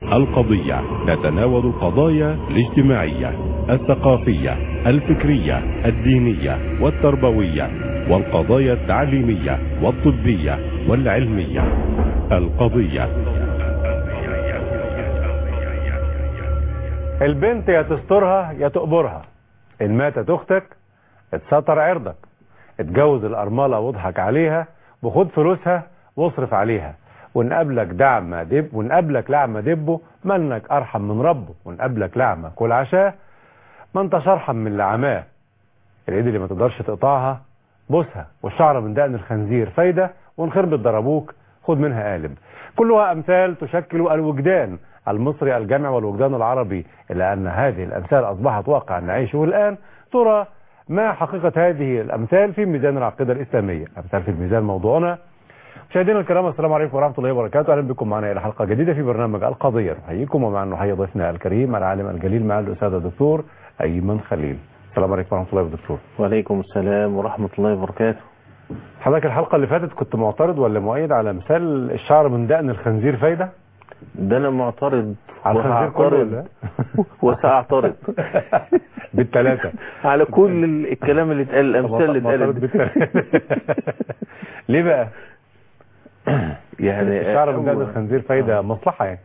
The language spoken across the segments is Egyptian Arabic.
القضية تتناول القضايا الاجتماعية الثقافية الفكرية الدينية والتربوية والقضايا التعليمية والطبية والعلمية القضية البنت يا تسترها يا تقبرها إن ماتت أختك اتستر عرضك اتجوز الأرملة واضحك عليها وخد فلوسها واصرف عليها وإن قابلك دعم دب وإن قابلك لعمة دبه منك أرحم من ربه وإن قابلك لعمة كل عشاه ما انتش أرحم من اللي عماه الإيد اللي ما تقدرش تقطعها بوسها والشعر من دقن الخنزير فايدة وإن خربت ضربوك خد منها قالب كلها أمثال تشكل الوجدان المصري الجامع والوجدان العربي إلا أن هذه الأمثال أصبحت واقع نعيشه الآن ترى ما حقيقة هذه الأمثال في ميزان العقيدة الإسلامية أمثال في الميزان موضوعنا مشاهدينا الكرام السلام عليكم ورحمة الله وبركاته أهلا بكم معنا إلى حلقة جديدة في برنامج القضية نحييكم ومع نحيي ضيفنا الكريم العالم الجليل مع الأستاذ الدكتور أيمن خليل السلام عليكم ورحمة الله وبركاته وعليكم السلام ورحمة الله وبركاته حضرتك الحلقة اللي فاتت كنت معترض ولا مؤيد على مثال الشعر من دقن الخنزير فايدة ده أنا معترض على الخنزير كله ولا وسأعترض بالثلاثة على كل ال- الكلام اللي اتقال الأمثال اللي معترض اتقالت بالثلاثة ليه بقى يعني الشعر من دقن هو- الخنزير فايدة مصلحة يعني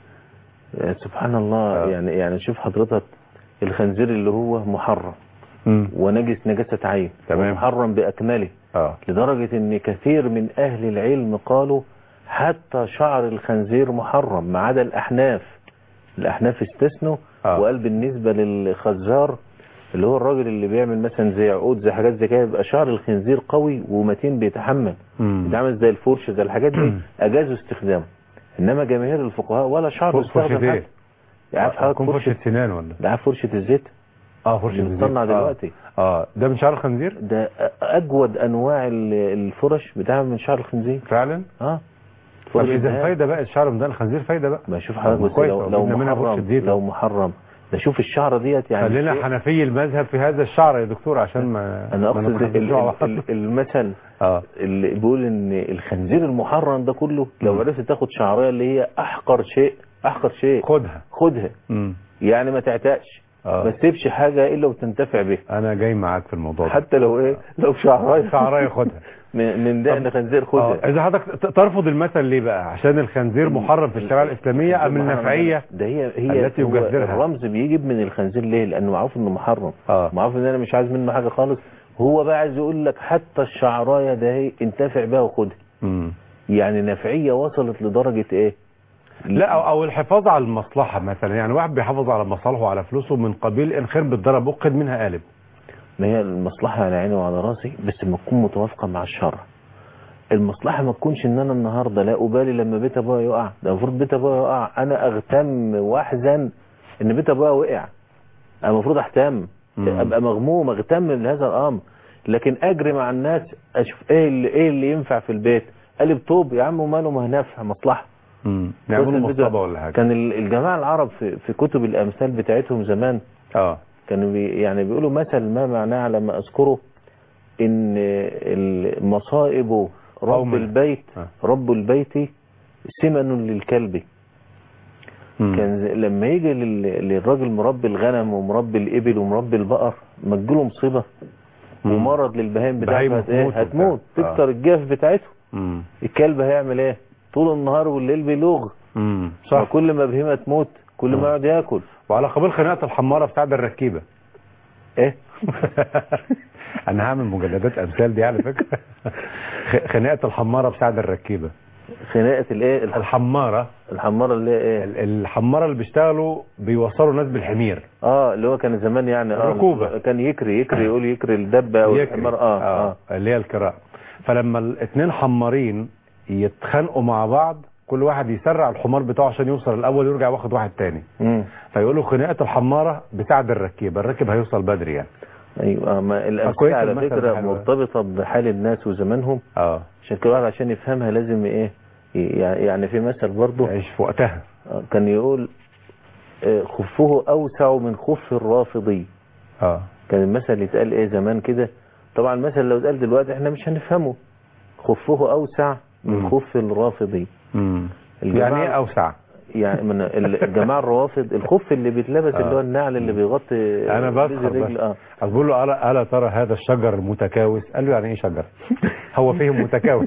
آه، سبحان الله آه. يعني يعني شوف حضرتك الخنزير اللي هو محرم امم ونجس نجاسة عين تمام. محرم بأكمله اه لدرجة ان كثير من اهل العلم قالوا حتى شعر الخنزير محرم ما عدا الاحناف الاحناف استثنوا آه. وقال بالنسبة للخزار اللي هو الراجل اللي بيعمل مثلا زي عقود زي حاجات زي كده يبقى شعر الخنزير قوي ومتين بيتحمل مم. بيتعمل زي الفرش زي الحاجات دي اجازوا استخدامه انما جماهير الفقهاء ولا شعر فرشة يستخدم ايه؟ حتى عارف حضرتك تكون فرشة فرشة سنان ولا ده عارف فرشة الزيت اه فرشة اللي الزيت. بتصنع آه. دلوقتي اه ده من شعر الخنزير ده اجود انواع ال- الفرش بتعمل من شعر الخنزير فعلا اه طب فرش اذا الذهب. فايدة بقى الشعر من دقن الخنزير فايدة بقى ما شوف حضرتك طب بس كويس، لو, طب لو جبنا منها فرشة محرم زيت لو أهو. محرم ده شوف الشعره ديت يعني خلينا شيء- حنفي المذهب في هذا الشعر يا دكتور عشان ما انا ما اقصد نخرجش ال- مع ال- بعض. ال- المثل اه اللي بيقول ان الخنزير المحرم ده كله لو عرفت تاخد شعريه اللي هي احقر شيء احقر شيء خدها خدها امم يعني ما تعتقش آه. ما تسيبش حاجه الا وتنتفع بها انا جاي معاك في الموضوع ده حتى لو ايه لو شعرايه شعرايه خدها من من دقن خنزير اه خدها اذا حضرتك ت- ترفض المثل ليه بقى عشان الخنزير محرم في الشريعه الاسلاميه ام النفعيه ده هي هي التي هو يجذرها. الرمز بيجي من الخنزير ليه لانه معروف انه محرم اه معروف ان انا مش عايز منه حاجه خالص هو بقى عايز يقول لك حتى الشعرايه ده هي انتفع بها وخدها امم يعني نفعيه وصلت لدرجه ايه لا او, أو الحفاظ على المصلحه مثلا يعني واحد بيحافظ على مصالحه وعلى فلوسه من قبيل ان خير بالضرب اخذ منها قالب ما هي المصلحه على عيني وعلى راسي بس ما تكون متوافقه مع الشرع المصلحه ما تكونش ان انا النهارده لا ابالي لما بيت ابويا يقع ده المفروض بيت ابويا يقع انا اغتم واحزن ان بيت ابويا وقع انا المفروض اهتم مم. ابقى مغموم اغتم لهذا الامر لكن اجري مع الناس اشوف ايه اللي ايه اللي ينفع في البيت قالب طوب يا عم وماله ما نافع مصلحه امم نعملوا بص الفيديو- مصطبه ولا حاجه كان ال- الجماعه العرب في, في كتب الامثال بتاعتهم زمان اه كانوا بي يعني بيقولوا مثل ما معناه على ما اذكره ان المصائب رب قوم- البيت آه. رب البيت سمن للكلب مم. كان زي- لما يجي لل- للراجل مربي الغنم ومربي الابل ومربي البقر ما تجيله مصيبه مم. ومرض للبهائم بتاعته بهايم هت- إيه؟ هتموت هتموت وبتاع. آه. تكسر الجاف بتاعته امم الكلب هيعمل ايه طول النهار والليل بيلوغ امم صح وكل ما بهيمه تموت كل آه. ما يقعد ياكل وعلى قبيل خناقه الحماره بتاع الركيبه ايه انا هعمل مجلدات امثال دي على فكره خ- خناقه الحماره بسعد الركيبه خناقه الايه الح- الحماره الحماره اللي هي ايه ال- الحماره اللي بيشتغلوا بيوصلوا ناس بالحمير اه اللي هو كان زمان يعني اه الركوبة. كان يكري يكري يقول يكري الدبه او يكري. الحمار اه اه اللي هي الكراء فلما الاثنين حمارين يتخانقوا مع بعض كل واحد يسرع الحمار بتاعه عشان يوصل الاول ويرجع واخد واحد تاني مم. فيقولوا خناقه الحماره بسعد الركيبه الراكب هيوصل بدري يعني ايوه ما فكويس الامثله على المثل ده فكره حلو. مرتبطه بحال الناس وزمانهم اه عشان كل واحد عشان يفهمها لازم ايه ي- يعني في مثل برضه يعيش في وقتها آه، كان يقول آه، خفه اوسع من خف الرافضي اه كان المثل يتقال ايه زمان كده طبعا المثل لو اتقال دلوقتي احنا مش هنفهمه خفه اوسع من مم. خف الرافضي امم الجماعة- يعني ايه اوسع يعني من ال- الجماعه الروافض الخف اللي بيتلبس اللي هو النعل اللي بيغطي انا بيز بسخر الرجل بس اه بقول له الا الا ترى هذا الشجر المتكاوس قال له يعني ايه شجر هو فيهم متكاوس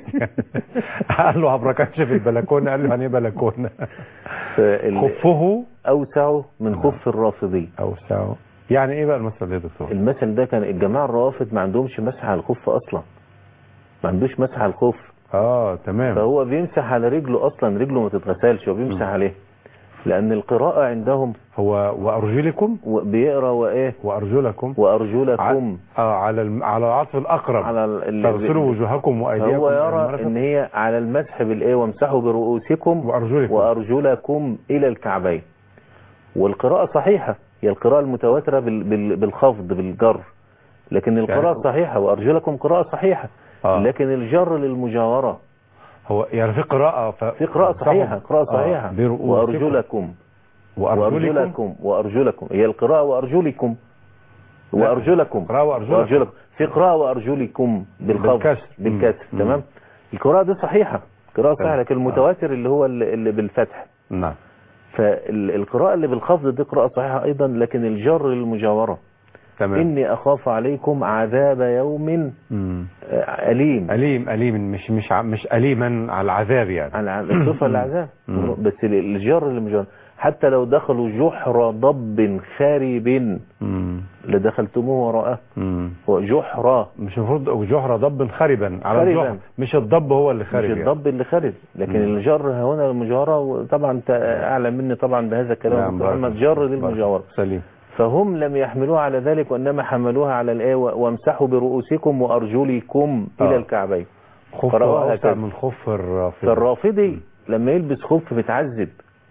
قال له هبركش في البلكونه قال له يعني ايه بلكونه فال- خفه اوسع من خف الرافضي او ساعه يعني ايه بقى المثل ده يا دكتور المثل ده كان الجماعه الروافض ما عندهمش مسح على الخف اصلا ما عندوش مسح على الخف اه تمام فهو بيمسح على رجله اصلا رجله ما تتغسلش هو بيمسح عليه لان القراءه عندهم هو وارجلكم و- بيقرا وايه وارجلكم وارجلكم اه على الم... على العطف الاقرب على ال- اللي تغسلوا وجوهكم وايديكم هو إلى يرى المرافق ان هي على المسح بالايه وامسحوا برؤوسكم وارجلكم وارجلكم الى الكعبين والقراءه صحيحه هي القراءه المتواتره بال- بال- بالخفض بالجر لكن القراءه يعني- صحيحه وارجلكم قراءه صحيحه آه. لكن الجر للمجاوره هو يعني في قراءة ف... في قراءه صحيحه قراءه صحيحه برؤوسكم وارجلكم وارجلكم وارجلكم وارجلكم هي القراءه وارجلكم لا. وارجلكم قراءة وأرجلكم. وارجلكم في قراءه وارجلكم بالخفض بالكسر. بالكسر مم. تمام القراءه دي صحيحه قراءه صحيحه تمام. لكن المتواتر اللي هو اللي اللي بالفتح نعم فالقراءه اللي بالخفض دي قراءه صحيحه ايضا لكن الجر للمجاوره تمام اني اخاف عليكم عذاب يوم مم. آه، اليم أليم أليم مش مش ع- مش أليما على العذاب يعني على الصفه العذاب مم. بس الجر للمجاوره حتى لو دخلوا جحر ضب خارب مم. لدخلتموه وراءه مم. هو جحرة مش المفروض جحر ضب خربا على خربا. الجحر مش الضب هو اللي مش خارب يعني. الضب اللي خارج لكن مم. الجر هنا المجاورة وطبعا انت اعلم مني طبعا بهذا الكلام نعم، دكتور بارك محمد الله. جر بارك. للمجاورة سليم فهم لم يحملوها على ذلك وانما حملوها على الايه وامسحوا برؤوسكم وارجلكم آه. الى الكعبين خف قرأوها أوسع هكذا. من خف الرافض فالرافضي لما يلبس خف متعذب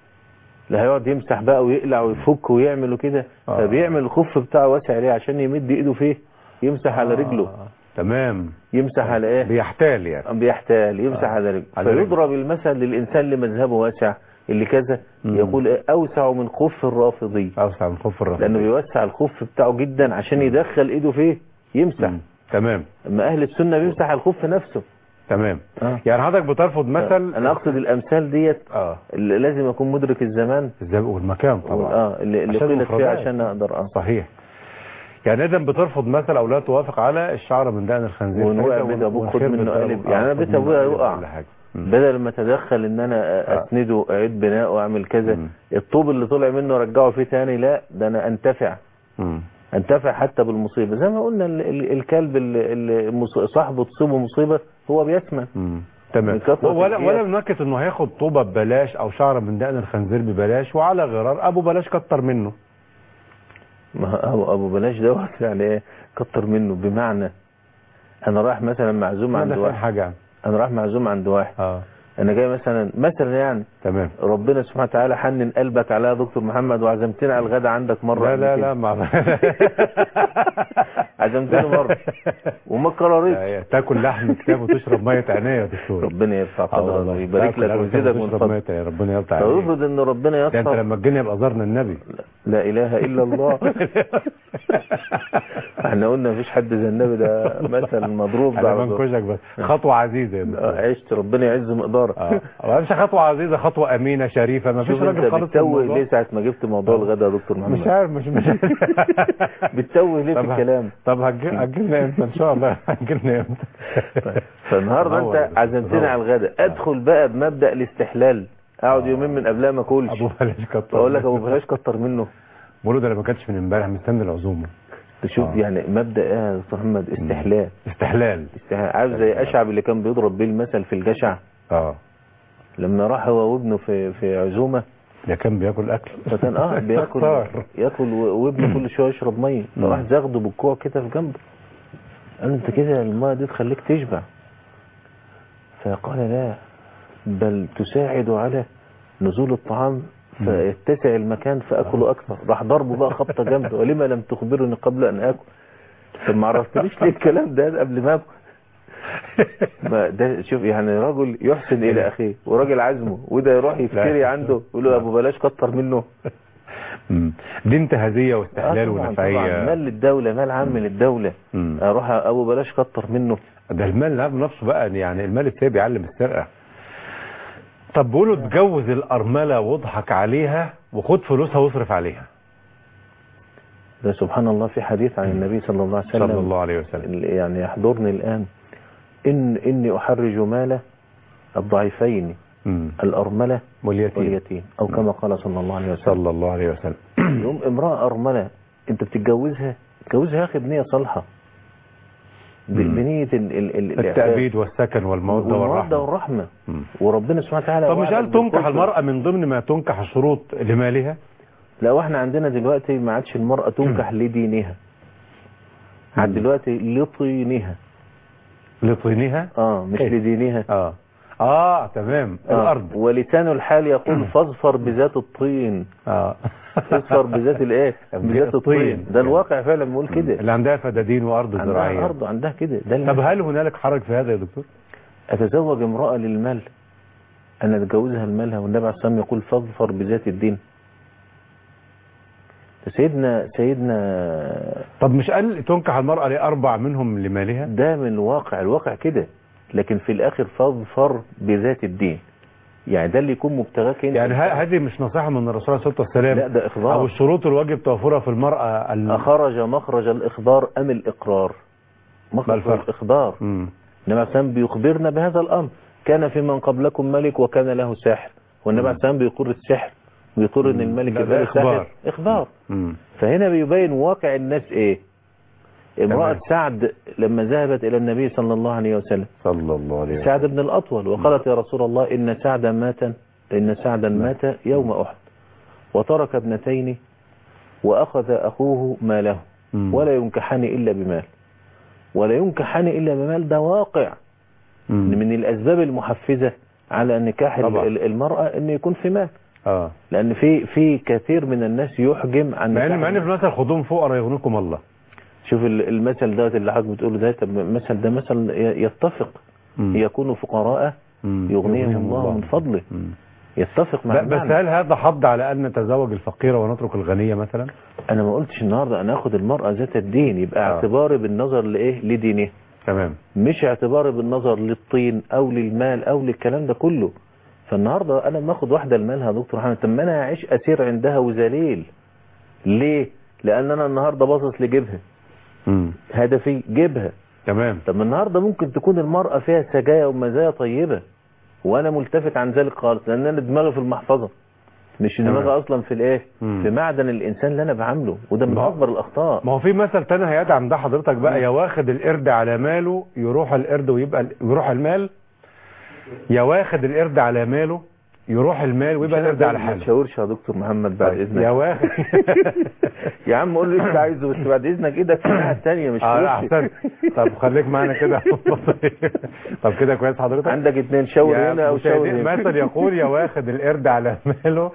لا هيقعد يمسح بقى ويقلع ويفك ويعمل كده آه. فبيعمل الخف بتاعه واسع ليه عشان يمد ايده فيه يمسح على رجله آه. تمام يمسح على ايه بيحتال يعني بيحتال يمسح آه. على رجله على رجله. فيضرب المثل للإنسان اللي مذهبه واسع اللي كذا مم. يقول إيه؟ أوسع من خف الرافضي أوسع من خف الرافض لأنه بيوسع الخف بتاعه جدا عشان يدخل إيده فيه يمسح مم. تمام أما أهل السنة بيمسح الخف نفسه تمام آه. يعني حضرتك بترفض مثل أنا أقصد الأمثال ديت اه اللي لازم أكون مدرك الزمان ازاي والمكان طبعا آه اللي, اللي عشان قيلت فيه المفردات. عشان أقدر آه صحيح يعني اذا بترفض مثل او لا توافق على الشعر من دقن الخنزير وإن وقع فإذا بيت أبوك خد والخير منه بالضرب. قالب. آه، يعني أنا خد بيت منه أبويا قالب يقع. ولا حاجة. مم. بدل ما اتدخل ان انا آه. اسنده اعيد بناء واعمل كذا مم. الطوب اللي طلع منه رجعه فيه تاني لا ده انا انتفع مم. انتفع حتى بالمصيبة زي ما قلنا ال- ال- الكلب اللي اللي مص- صاحبه تصيبه مصيبة هو بيسمن مم. تمام من كثرة ولا القياس. ولا بنكت انه هياخد طوبه ببلاش او شعر من دقن الخنزير ببلاش وعلى غرار ابو بلاش كتر منه ما ابو ابو بلاش دوت يعني ايه كتر منه بمعنى انا رايح مثلا معزوم ما عند ده فاهم واحد حاجه يعني. انا رايح معزوم عند واحد اه انا جاي مثلا مثلا يعني تمام ربنا سبحانه وتعالى حنن قلبك على يا دكتور محمد وعزمتنا على الغدا عندك مره لا قبل لا كده. لا ما عزمتني مره وما قررتش لا، تاكل لحم كتاب وتشرب ميه عينيه يا دكتور ربنا يرفع آه قدرك والله. ويبارك تاكل لك لحم كتاب ويزيدك من وتشرب فضله ميه عينيه ربنا يرضى عليك فيفرض ان ربنا ده انت يسر لما تجيني يبقى زارنا النبي لا اله الا الله احنا قلنا مفيش حد زي النبي ده مثل مضروب ده انا على طول. بنكشك بس خطوه عزيزه يا دكتور آه، عشت ربنا يعز مقدارك اه ما مش خطوه عزيزه خطوه امينه شريفه ما فيش شوف انت راجل خالص في بتتوه الموضوع. ليه ساعة ما جبت موضوع الغدا يا دكتور مش محمد عارف مش مش بتتوه ليه في طب- الكلام طب هتجي- هتجيلنا امتى ان شاء الله هتجيلنا امتى فالنهارده نور يا انت دكتور، عزمتني نور. على الغدا ادخل بقى بمبدأ الاستحلال اقعد يومين من قبلها ما اكلش ابو بلاش كتر اقول لك ابو بلاش كتر منه بقول له ده انا ما كانش من امبارح مستني العزومه تشوف آه. يعني مبدأ ايه يا دكتور محمد استحلال استحلال استحلال عارف زي اشعب اللي كان بيضرب بيه المثل في الجشع اه لما راح هو وابنه في في عزومه ده كان بياكل اكل فكان اه بياكل اختار. ياكل و- وابنه كل شويه يشرب ميه فراح زاغده بالكوع كده في جنبه قال له انت كده الميه دي تخليك تشبع فقال لا بل تساعد على نزول الطعام فيتسع المكان فاكل اكثر راح ضربه بقى خبطه جامده ولما لم تخبرني قبل ان اكل طب ما عرفتنيش ليه الكلام ده قبل ما اكل ما ده شوف يعني رجل يحسن الى اخيه وراجل عزمه وده يروح يفتري عنده يقول له يا ابو بلاش كتر منه مم. دي انتهازيه واستحلال آه طبعاً طبعاً. ونفعيه مال للدولة مال عام للدولة مم. اروح ابو بلاش كتر منه ده المال نفسه بقى يعني المال السيء بيعلم السرقه طب بيقولوا اتجوز الارمله واضحك عليها وخد فلوسها واصرف عليها ده سبحان الله في حديث عن النبي صلى الله عليه وسلم صلى الله عليه وسلم يعني يحضرني الآن إن إني أحرج مال الضعيفين مم. الأرملة واليتيم واليتيم أو كما قال صلى الله عليه وسلم صلى الله عليه وسلم يوم امرأة أرملة أنت بتتجوزها تتجوزها يا أخي بنية صالحة ب- مم. بنية ال ال ال التأبيد والسكن والمودة والمودة والرحمة والرحمة مم. وربنا سبحانه وتعالى طب مش وعد قال تنكح بالكفر. المرأة من ضمن ما تنكح الشروط لمالها لا واحنا عندنا دلوقتي ما عادش المرأة تنكح لدينها عاد مم. دلوقتي لطينها لطينها اه مش كيف؟ لدينها اه اه تمام آه. الارض ولسان الحال يقول فاظفر بذات الطين اه اصفر بذات الايه بذات الطين الطين. ده الواقع فعلا بيقول كده اللي عندها فدادين وارض عندها زراعية ارض عندها كده ده طب المال. هل هنالك حرج في هذا يا دكتور؟ اتزوج امرأة للمال انا اتجوزها لمالها والنبي عليه الصلاة والسلام يقول فاظفر بذات الدين ده سيدنا سيدنا طب مش قال تنكح المرأة لأربع منهم لمالها؟ ده من الواقع الواقع كده لكن في الاخر فاظفر بذات الدين يعني ده اللي يكون مبتغاك انت يعني ه- هذه مش نصيحة من الرسول عليه الصلاة والسلام لا ده أو اخبار الشروط الواجب توفرها في المرأة ال... أخرج مخرج الإخبار أم الإقرار ما مخرج الفرق؟ الإخبار مم. النبي عليه السلام بيخبرنا بهذا الأمر كان في من قبلكم ملك وكان له ساحر والنبي عليه السلام بيقر السحر بيقر ان مم. الملك لا، ده يبقى له إخبار. ساحر إخبار مم. فهنا بيبين واقع الناس إيه امرأة تمام. سعد لما ذهبت إلى النبي صلى الله عليه وسلم صلى الله عليه وسلم سعد بن الأطول وقالت يا رسول الله إن سعدا مات إن سعدا مات يوم أحد وترك ابنتين وأخذ أخوه ماله مم. ولا ينكحان إلا بمال ولا ينكحان إلا بمال ده واقع مم. من الأسباب المحفزة على نكاح ال- طبعا. ال- المرأة أن يكون في مال اه لأن في في كثير من الناس يحجم عن مع ان نكاح مع ان في مثل خدوم فقراء يغنيكم الله شوف ال- المثل دوت اللي حضرتك بتقوله ده طب المثل ده مثل ي- يتفق مم. يكونوا فقراء مم. يغنيهم الله من فضله مم. يتفق مع ب- بس المعنى. هل هذا حض على ان نتزوج الفقيرة ونترك الغنية مثلا؟ انا ما قلتش النهارده انا اخد المرأة ذات الدين يبقى آه. اعتباري بالنظر لايه لدينها تمام مش اعتباري بالنظر للطين او للمال او للكلام ده كله فالنهارده انا باخد واحده لمالها يا دكتور محمد طب ما انا هعيش اسير عندها وذليل ليه لان انا النهارده باصص لجيبها مم. هدفي جيبها تمام طب ما النهارده ممكن تكون المراه فيها سجايا ومزايا طيبه وانا ملتفت عن ذلك خالص لان انا دماغي في المحفظه مش تمام. دماغي اصلا في الايه مم. في معدن الانسان اللي انا بعامله وده من ما هو- اكبر الاخطاء ما هو في مثل تاني هيدعم ده حضرتك بقى يا واخد القرد على ماله يروح القرد ويبقى ال- يروح المال يا واخد القرد على ماله يروح المال ويبقى القرد على ما حاله تشاورش يا دكتور محمد بعد طيب، اذنك يا واخد يا عم قول لي اللي انت عايزه بس بعد اذنك ايدك في الناحيه الثانيه مش اه في لا، وشي. احسنت طب خليك معانا كده طب كده كويس حضرتك عندك اتنين شاور يا هنا او شاور مشاهدين، هنا مثل يقول يا واخد القرد على ماله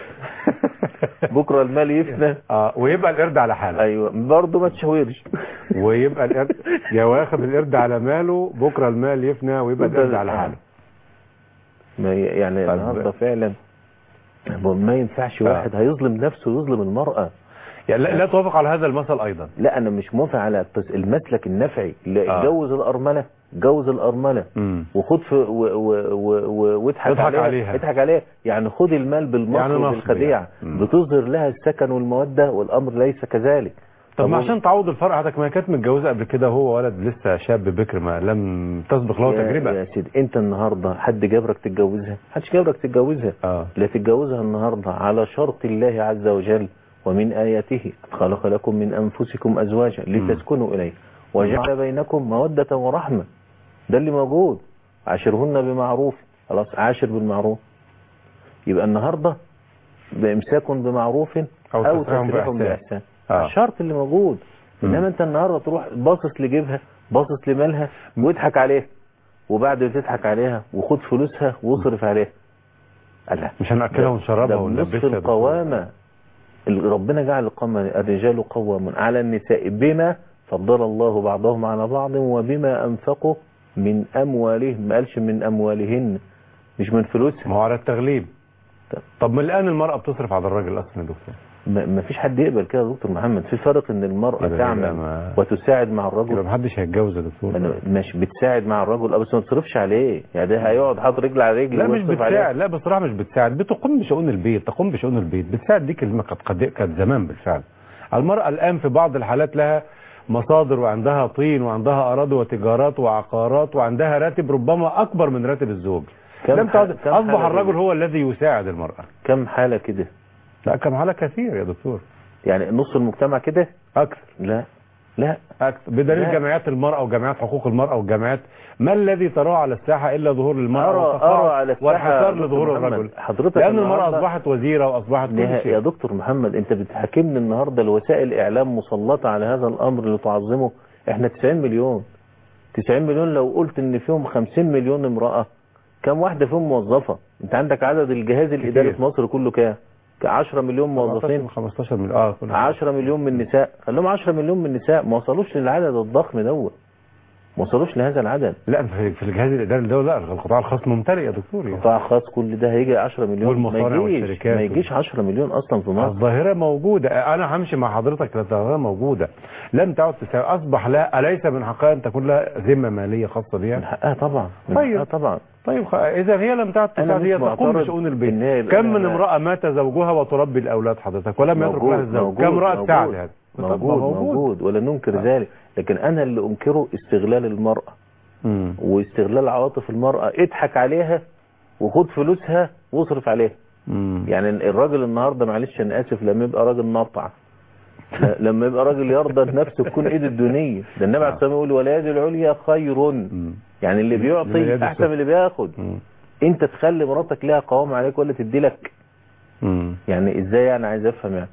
بكره المال يفنى اه ويبقى القرد على حاله ايوه برضه ما تشاورش ويبقى القرد يا واخد القرد على ماله بكره المال يفنى ويبقى القرد على حاله ما ي- يعني طيب. النهارده فعلا ما ينفعش واحد هيظلم نفسه ويظلم المرأة يعني لا, لا توافق على هذا المثل ايضا لا انا مش موافق على التس- المسلك النفعي لا آه. جوز الارمله جوز الارمله مم. وخد في و- و- و- و- واضحك اضحك عليها عليها. اضحك عليها يعني خد المال بالمصر يعني نصب وبالخديعه يعني. مم. بتظهر لها السكن والموده والامر ليس كذلك طب ما هو- عشان تعوض الفرق حضرتك ما كانت متجوزه قبل كده هو ولد لسه شاب بكر ما لم تسبق له يا- تجربه يا سيدي انت النهارده حد جبرك تتجوزها حدش جبرك تتجوزها اه لا تتجوزها النهارده على شرط الله عز وجل ومن آياته خلق لكم من أنفسكم أزواجا لتسكنوا إليه وجعل بينكم مودة ورحمة ده اللي موجود عاشرهن بمعروف خلاص عاشر بالمعروف يبقى النهارده بإمساك بمعروف أو أو تسريح تسريح بإحسان. بإحسان آه. الشرط اللي موجود مم. إنما أنت النهارده تروح باصص لجيبها باصص لمالها واضحك عليها وبعد ما تضحك عليها وخد فلوسها واصرف عليها الله مش هناكلها ونشربها ده ونلبسها بنصف يا دكتور. القوامة ال- ربنا جعل القوامة الرجال قوام على النساء بما فضل الله بعضهم على بعض وبما أنفقوا من أموالهم ما قالش من أموالهن مش من فلوسها ما هو على التغليب طب ما الان المراه بتصرف على الراجل اصلا يا دكتور ما ما فيش حد يقبل كده يا دكتور محمد في فرق ان المرأة يبقى- يبقى تعمل ما- وتساعد مع يبقى الرجل محدش هيتجوز يا دكتور أنا- ماشي بتساعد مع الرجل اه بس ما تصرفش عليه يعني ده هيقعد حاطط رجل على رجل لا مش ويصرف عليه. بتساعد لا بصراحه مش بتساعد بتقوم بشؤون البيت تقوم بشؤون البيت بتساعد دي كلمه قد قد كانت زمان بالفعل المراه الان في بعض الحالات لها مصادر وعندها طين وعندها اراضي وتجارات وعقارات وعندها راتب ربما اكبر من راتب الزوج كم لم ح- تعد كم اصبح حالة الرجل كده؟ هو الذي يساعد المراه كم حالة كده لا كم حاله كثير يا دكتور يعني نص المجتمع كده اكثر لا لا أكثر بدليل لا. جمعيات المرأة وجمعيات حقوق المرأة والجمعيات ما الذي تراه على الساحة إلا ظهور المرأة أرى والتقاعد أرى على الساحة والحصار يا دكتور لظهور محمد. الرجل حضرتك لأن المرأة النهاردة- أصبحت وزيرة وأصبحت كل نها- شيء يا دكتور محمد انت بتحاكمني النهارده لوسائل اعلام مسلطه على هذا الامر لتعظمه احنا 90 مليون 90 مليون لو قلت ان فيهم 50 مليون امراه كم واحده فيهم موظفه انت عندك عدد الجهاز الاداري في مصر كله كام 10 مليون موظفين 15 مليون اه كل 10 مليون من النساء خليهم 10 مليون من النساء ما وصلوش للعدد الضخم دوت ما وصلوش لهذا العدد لا في في الجهاز الإداري الدولي لا القطاع الخاص ممتلئ يا دكتور يعني. قطاع خاص كل ده هيجي 10 مليون والمصانع ما يجيش والشركات ما يجيش 10 مليون اصلا في مصر الظاهرة موجودة أنا همشي مع حضرتك الظاهرة موجودة لم تعد تساوي أصبح لا أليس من حقها أن تكون لها ذمة مالية خاصة من بها حقها طبعا من طيب. حقها طبعا طيب خ- إذا هي لم تعد أنا تساعد مش هي تقوم معترض بشؤون البيت إن هي يبقى كم من لها- امرأة مات زوجها وتربي الأولاد حضرتك ولم يترك موجود لها الزوج موجود كم امرأة موجود تساعد هذا موجود, موجود ولا ننكر ذلك لكن انا اللي انكره استغلال المرأة مم. واستغلال عواطف المرأة اضحك عليها وخد فلوسها واصرف عليها مم. يعني الراجل النهاردة معلش انا اسف لما يبقى راجل نطع ل- لما يبقى راجل يرضى بنفسه تكون ايد الدنيا ده النبي عليه الصلاه والسلام يقول واليد العليا خير مم. يعني اللي من بيعطي اليد احسن من اللي بياخد مم. انت تخلي مراتك لها قوام عليك ولا تدي لك مم. يعني ازاي يعني عايز افهم يعني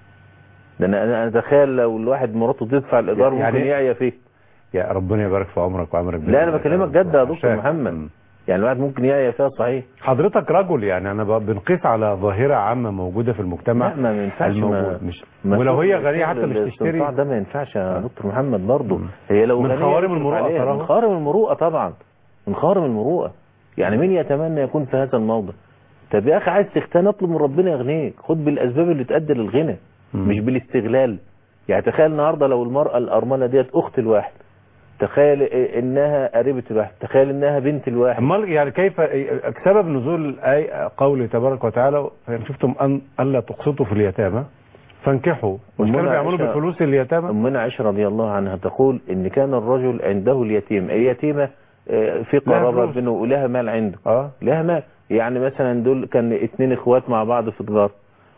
ده انا انا اتخيل لو الواحد مراته تدفع الايجار يعني- ممكن يعيا فيه يا ربنا يبارك في عمرك وعمرك لا انا بكلمك جد يا دكتور عشان- محمد مم. يعني الواحد ممكن يعيا فيها صحيح حضرتك رجل يعني انا ب- بنقيس على ظاهرة عامة موجودة في المجتمع لا ما ينفعش الموجود ما مش ما ولو هي شغل- غنية شغل حتى مش الاستنطاع تشتري ده ما ينفعش يا آه. دكتور محمد برضه مم. هي لو من غنية خوارم يصرف المروءة عليها. تراها؟ من خوارم المروءه طبعا من خوارم المروءه يعني مين يتمنى يكون في هذا الموضع طب يا اخي عايز تغتني اطلب من ربنا يغنيك خد بالاسباب اللي تؤدي للغنى مم. مش بالاستغلال يعني تخيل النهارده لو المراه الارمله ديت اخت الواحد تخيل إيه انها قريبه الواحد تخيل انها بنت الواحد امال يعني كيف سبب نزول الآية قوله تبارك وتعالى فإن شفتم أن ألا تقسطوا في اليتامى فانكحوا مش أمنا كانوا بيعملوا عائشة- بالفلوس اليتامى أمنا عائشة رضي الله عنها تقول إن كان الرجل عنده اليتيم اليتيمة آه، في قرابة فلوس. بينه ولها مال عنده اه لها مال يعني مثلا دول كان اتنين اخوات مع بعض في تجارة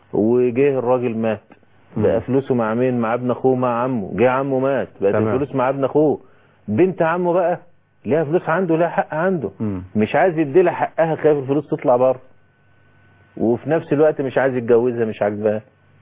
وجه الراجل مات بقى مم. فلوسه مع مين مع ابن اخوه مع عمه جه عمه مات بقت تمام. الفلوس مع ابن اخوه بنت عمه بقى لها فلوس عنده لها حق عنده مم. مش عايز يديلها حقها خايف الفلوس تطلع بره وفي نفس الوقت مش عايز يتجوزها مش عاجباه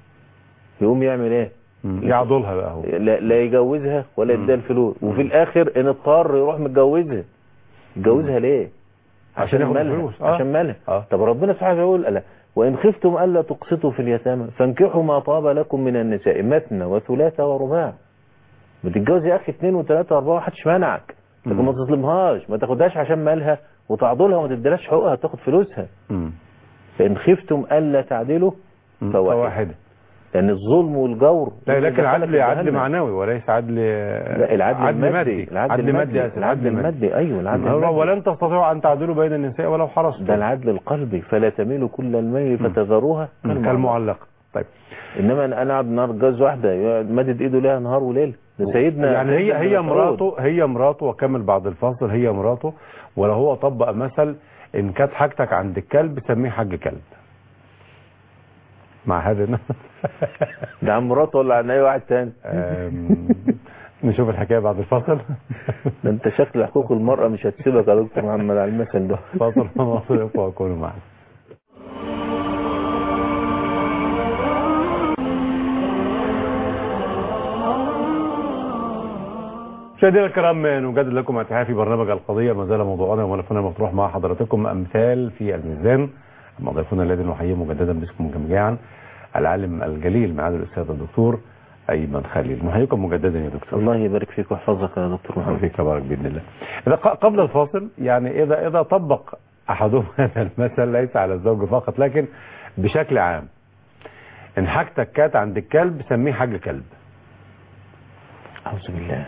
يقوم يعمل ايه مم. يعضلها بقى هو لا, لا يجوزها ولا مم. يديها الفلوس وفي الاخر ان اضطر يروح متجوزها يتجوزها ليه عشان ياخد مالها الفلوس. آه. عشان مالها آه. طب ربنا سبحانه يقول ألا وان خفتم الا تقسطوا في اليتامى فانكحوا ما طاب لكم من النساء مثنى وثلاث ورباع بتتجوز يا اخي اثنين وثلاثه واربعه محدش منعك لكن مم. ما تظلمهاش ما تاخدهاش عشان مالها وتعضلها وما تديلهاش حقوقها تاخد فلوسها مم. فان خفتم الا تعدلوا مم. فواحد. فواحدة لان الظلم والجور لا لكن يدخلك عدل عدل جهنم. معنوي وليس عدل لا العدل المادي عدل مادي آسف، العدل المادي ايوه العدل هو المادي ولن تستطيعوا ان تعدلوا بين النساء ولو حرصتم ده العدل القلبي فلا تميلوا كل الميل فتذروها مم. كالمعلقة. كالمعلقة طيب انما انا قاعد النهار اتجوز واحده يقعد مدد ايده ليها نهار وليل ده سيدنا يعني هي سيدنا هي ابن مسعود. مراته هي مراته وكمل بعد الفاصل هي مراته ولو هو طبق مثل ان كانت حاجتك عند الكلب سميه حاج كلب مع هذا النفس ده عن مراته ولا عن اي واحد تاني أم، نشوف الحكايه بعد الفاصل ده انت شكل حقوق المرأة مش هتسيبك يا دكتور محمد على المثل ده فاصل ونواصل واكونوا معنا مشاهدينا الكرام نجدد لكم اتحاف في برنامج القضيه ما زال موضوعنا وملفنا مفتوح مع حضراتكم امثال في الميزان اما ضيفنا الذي نحييه مجددا باسمكم جميعا العالم الجليل معالي الاستاذ الدكتور ايمن خليل نحييكم مجددا يا دكتور الله يبارك فيك ويحفظك يا دكتور الله محمد فيك بارك باذن الله اذا ق- قبل الفاصل يعني اذا اذا طبق احدهم هذا المثل ليس على الزوج فقط لكن بشكل عام ان حاجتك كانت عند الكلب سميه حاج كلب أعوذ بالله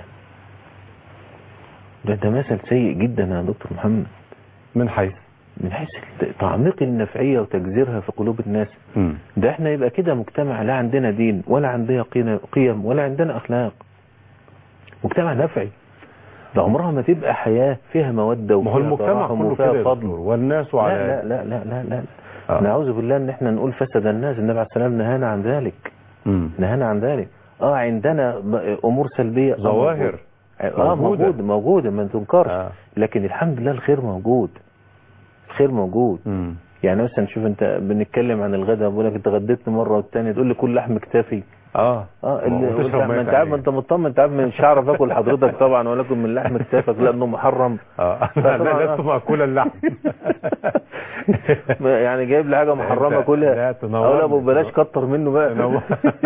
ده ده مثل سيء جدا يا دكتور محمد من حيث من حيث تعميق النفعية وتجذيرها في قلوب الناس مم. ده احنا يبقى كده مجتمع لا عندنا دين ولا عندنا قيم- قيم ولا عندنا أخلاق مجتمع نفعي ده عمرها ما تبقى حياة فيها مودة ما هو وفيها المجتمع تراحم كله وفيها كده يا فضل دكتور، والناس لا على لا لا لا لا لا آه. نعوذ بالله ان احنا نقول فسد الناس النبي عليه السلام نهانا عن ذلك مم. نهانا عن ذلك اه عندنا ب- امور سلبيه آه، ظواهر اه موجودة. موجود موجوده ما تنكرش آه. لكن الحمد لله الخير موجود الخير موجود مم. يعني مثلا شوف انت بنتكلم عن الغداء بقول لك انت غديتني مره والتانيه تقول لي كل لحم كتافي اه اه اللي وتشرب وانت- ما مية انت عارف عليه. ما انت مطمن انت عارف مش هعرف اكل حضرتك طبعا ولا اكل من لحم كتافك لانه محرم اه لا لست مأكول اللحم يعني جايب لي حاجه محرمه انت- كلها لا، تنورني. اقول ابو بلاش كتر منه بقى تنور-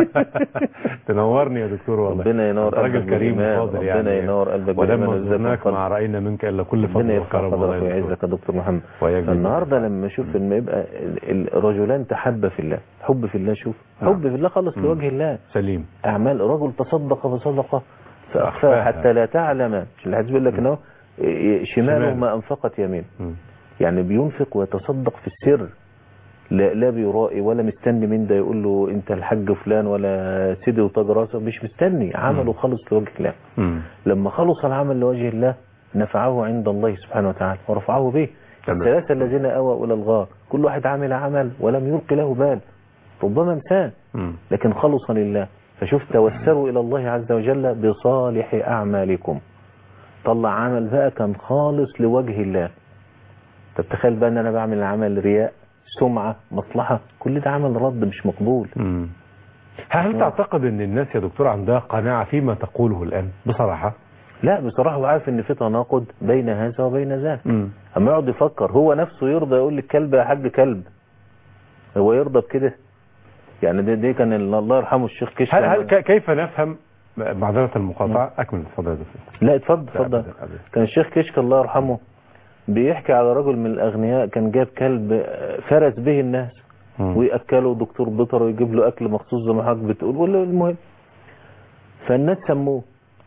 تنورني يا دكتور والله ربنا ينور أنت راجل قلبك كريم بالإيمان. وفاضل ربنا يعني ينور قلبك ولما بالإيمان ويجزاك زرناك الفضل. ما رأينا منك إلا كل ربنا فضل يرفع وكرم والله قدرك يا دكتور. ويعزك يا دكتور محمد ويجزيك النهارده لما اشوف لما يبقى ال- الرجلان تحبا في الله حب في الله شوف نعم. حب في الله خالص مم. لوجه الله سليم اعمال رجل تصدق بصدقه فأخفاها. فاخفاها حتى لا تعلم مش الحديث بيقول لك انه شماله شماله. ما انفقت يمين مم. يعني بينفق ويتصدق في السر لا لا بيرائي ولا مستني من ده يقول له انت الحاج فلان ولا سيدي وتاج راسه مش مستني عمله مم. خالص لوجه الله مم. لما خلص العمل لوجه الله نفعه عند الله سبحانه وتعالى ورفعه به تمام. الثلاثة الذين أووا إلى الغار كل واحد عمل عمل ولم يلقي له بال ربما انسان مم. لكن خلص لله فشوف توسلوا إلى الله عز وجل بصالح أعمالكم طلع عمل بقى كان خالص لوجه الله طب تخيل بقى ان انا بعمل عمل رياء سمعة مصلحة كل ده عمل رد مش مقبول مم. هل تعتقد ان الناس يا دكتور عندها قناعة فيما تقوله الآن بصراحة لا بصراحة هو عارف ان في تناقض بين هذا وبين ذاك مم. اما يقعد يفكر هو نفسه يرضى يقول للكلب يا حاج كلب هو يرضى بكده يعني دي, دي كان ال- الله يرحمه الشيخ كشك هل, هل ك- كيف نفهم معذرة المقاطعة أكمل اتفضل يا دكتور لا اتفضل لا، اتفضل أبداً، أبداً. كان الشيخ كشك الله يرحمه بيحكي على رجل من الاغنياء كان جاب كلب فرس به الناس مم. ويأكله دكتور بيطر ويجيب له اكل مخصوص زي ما حضرتك بتقول ولا المهم فالناس سموه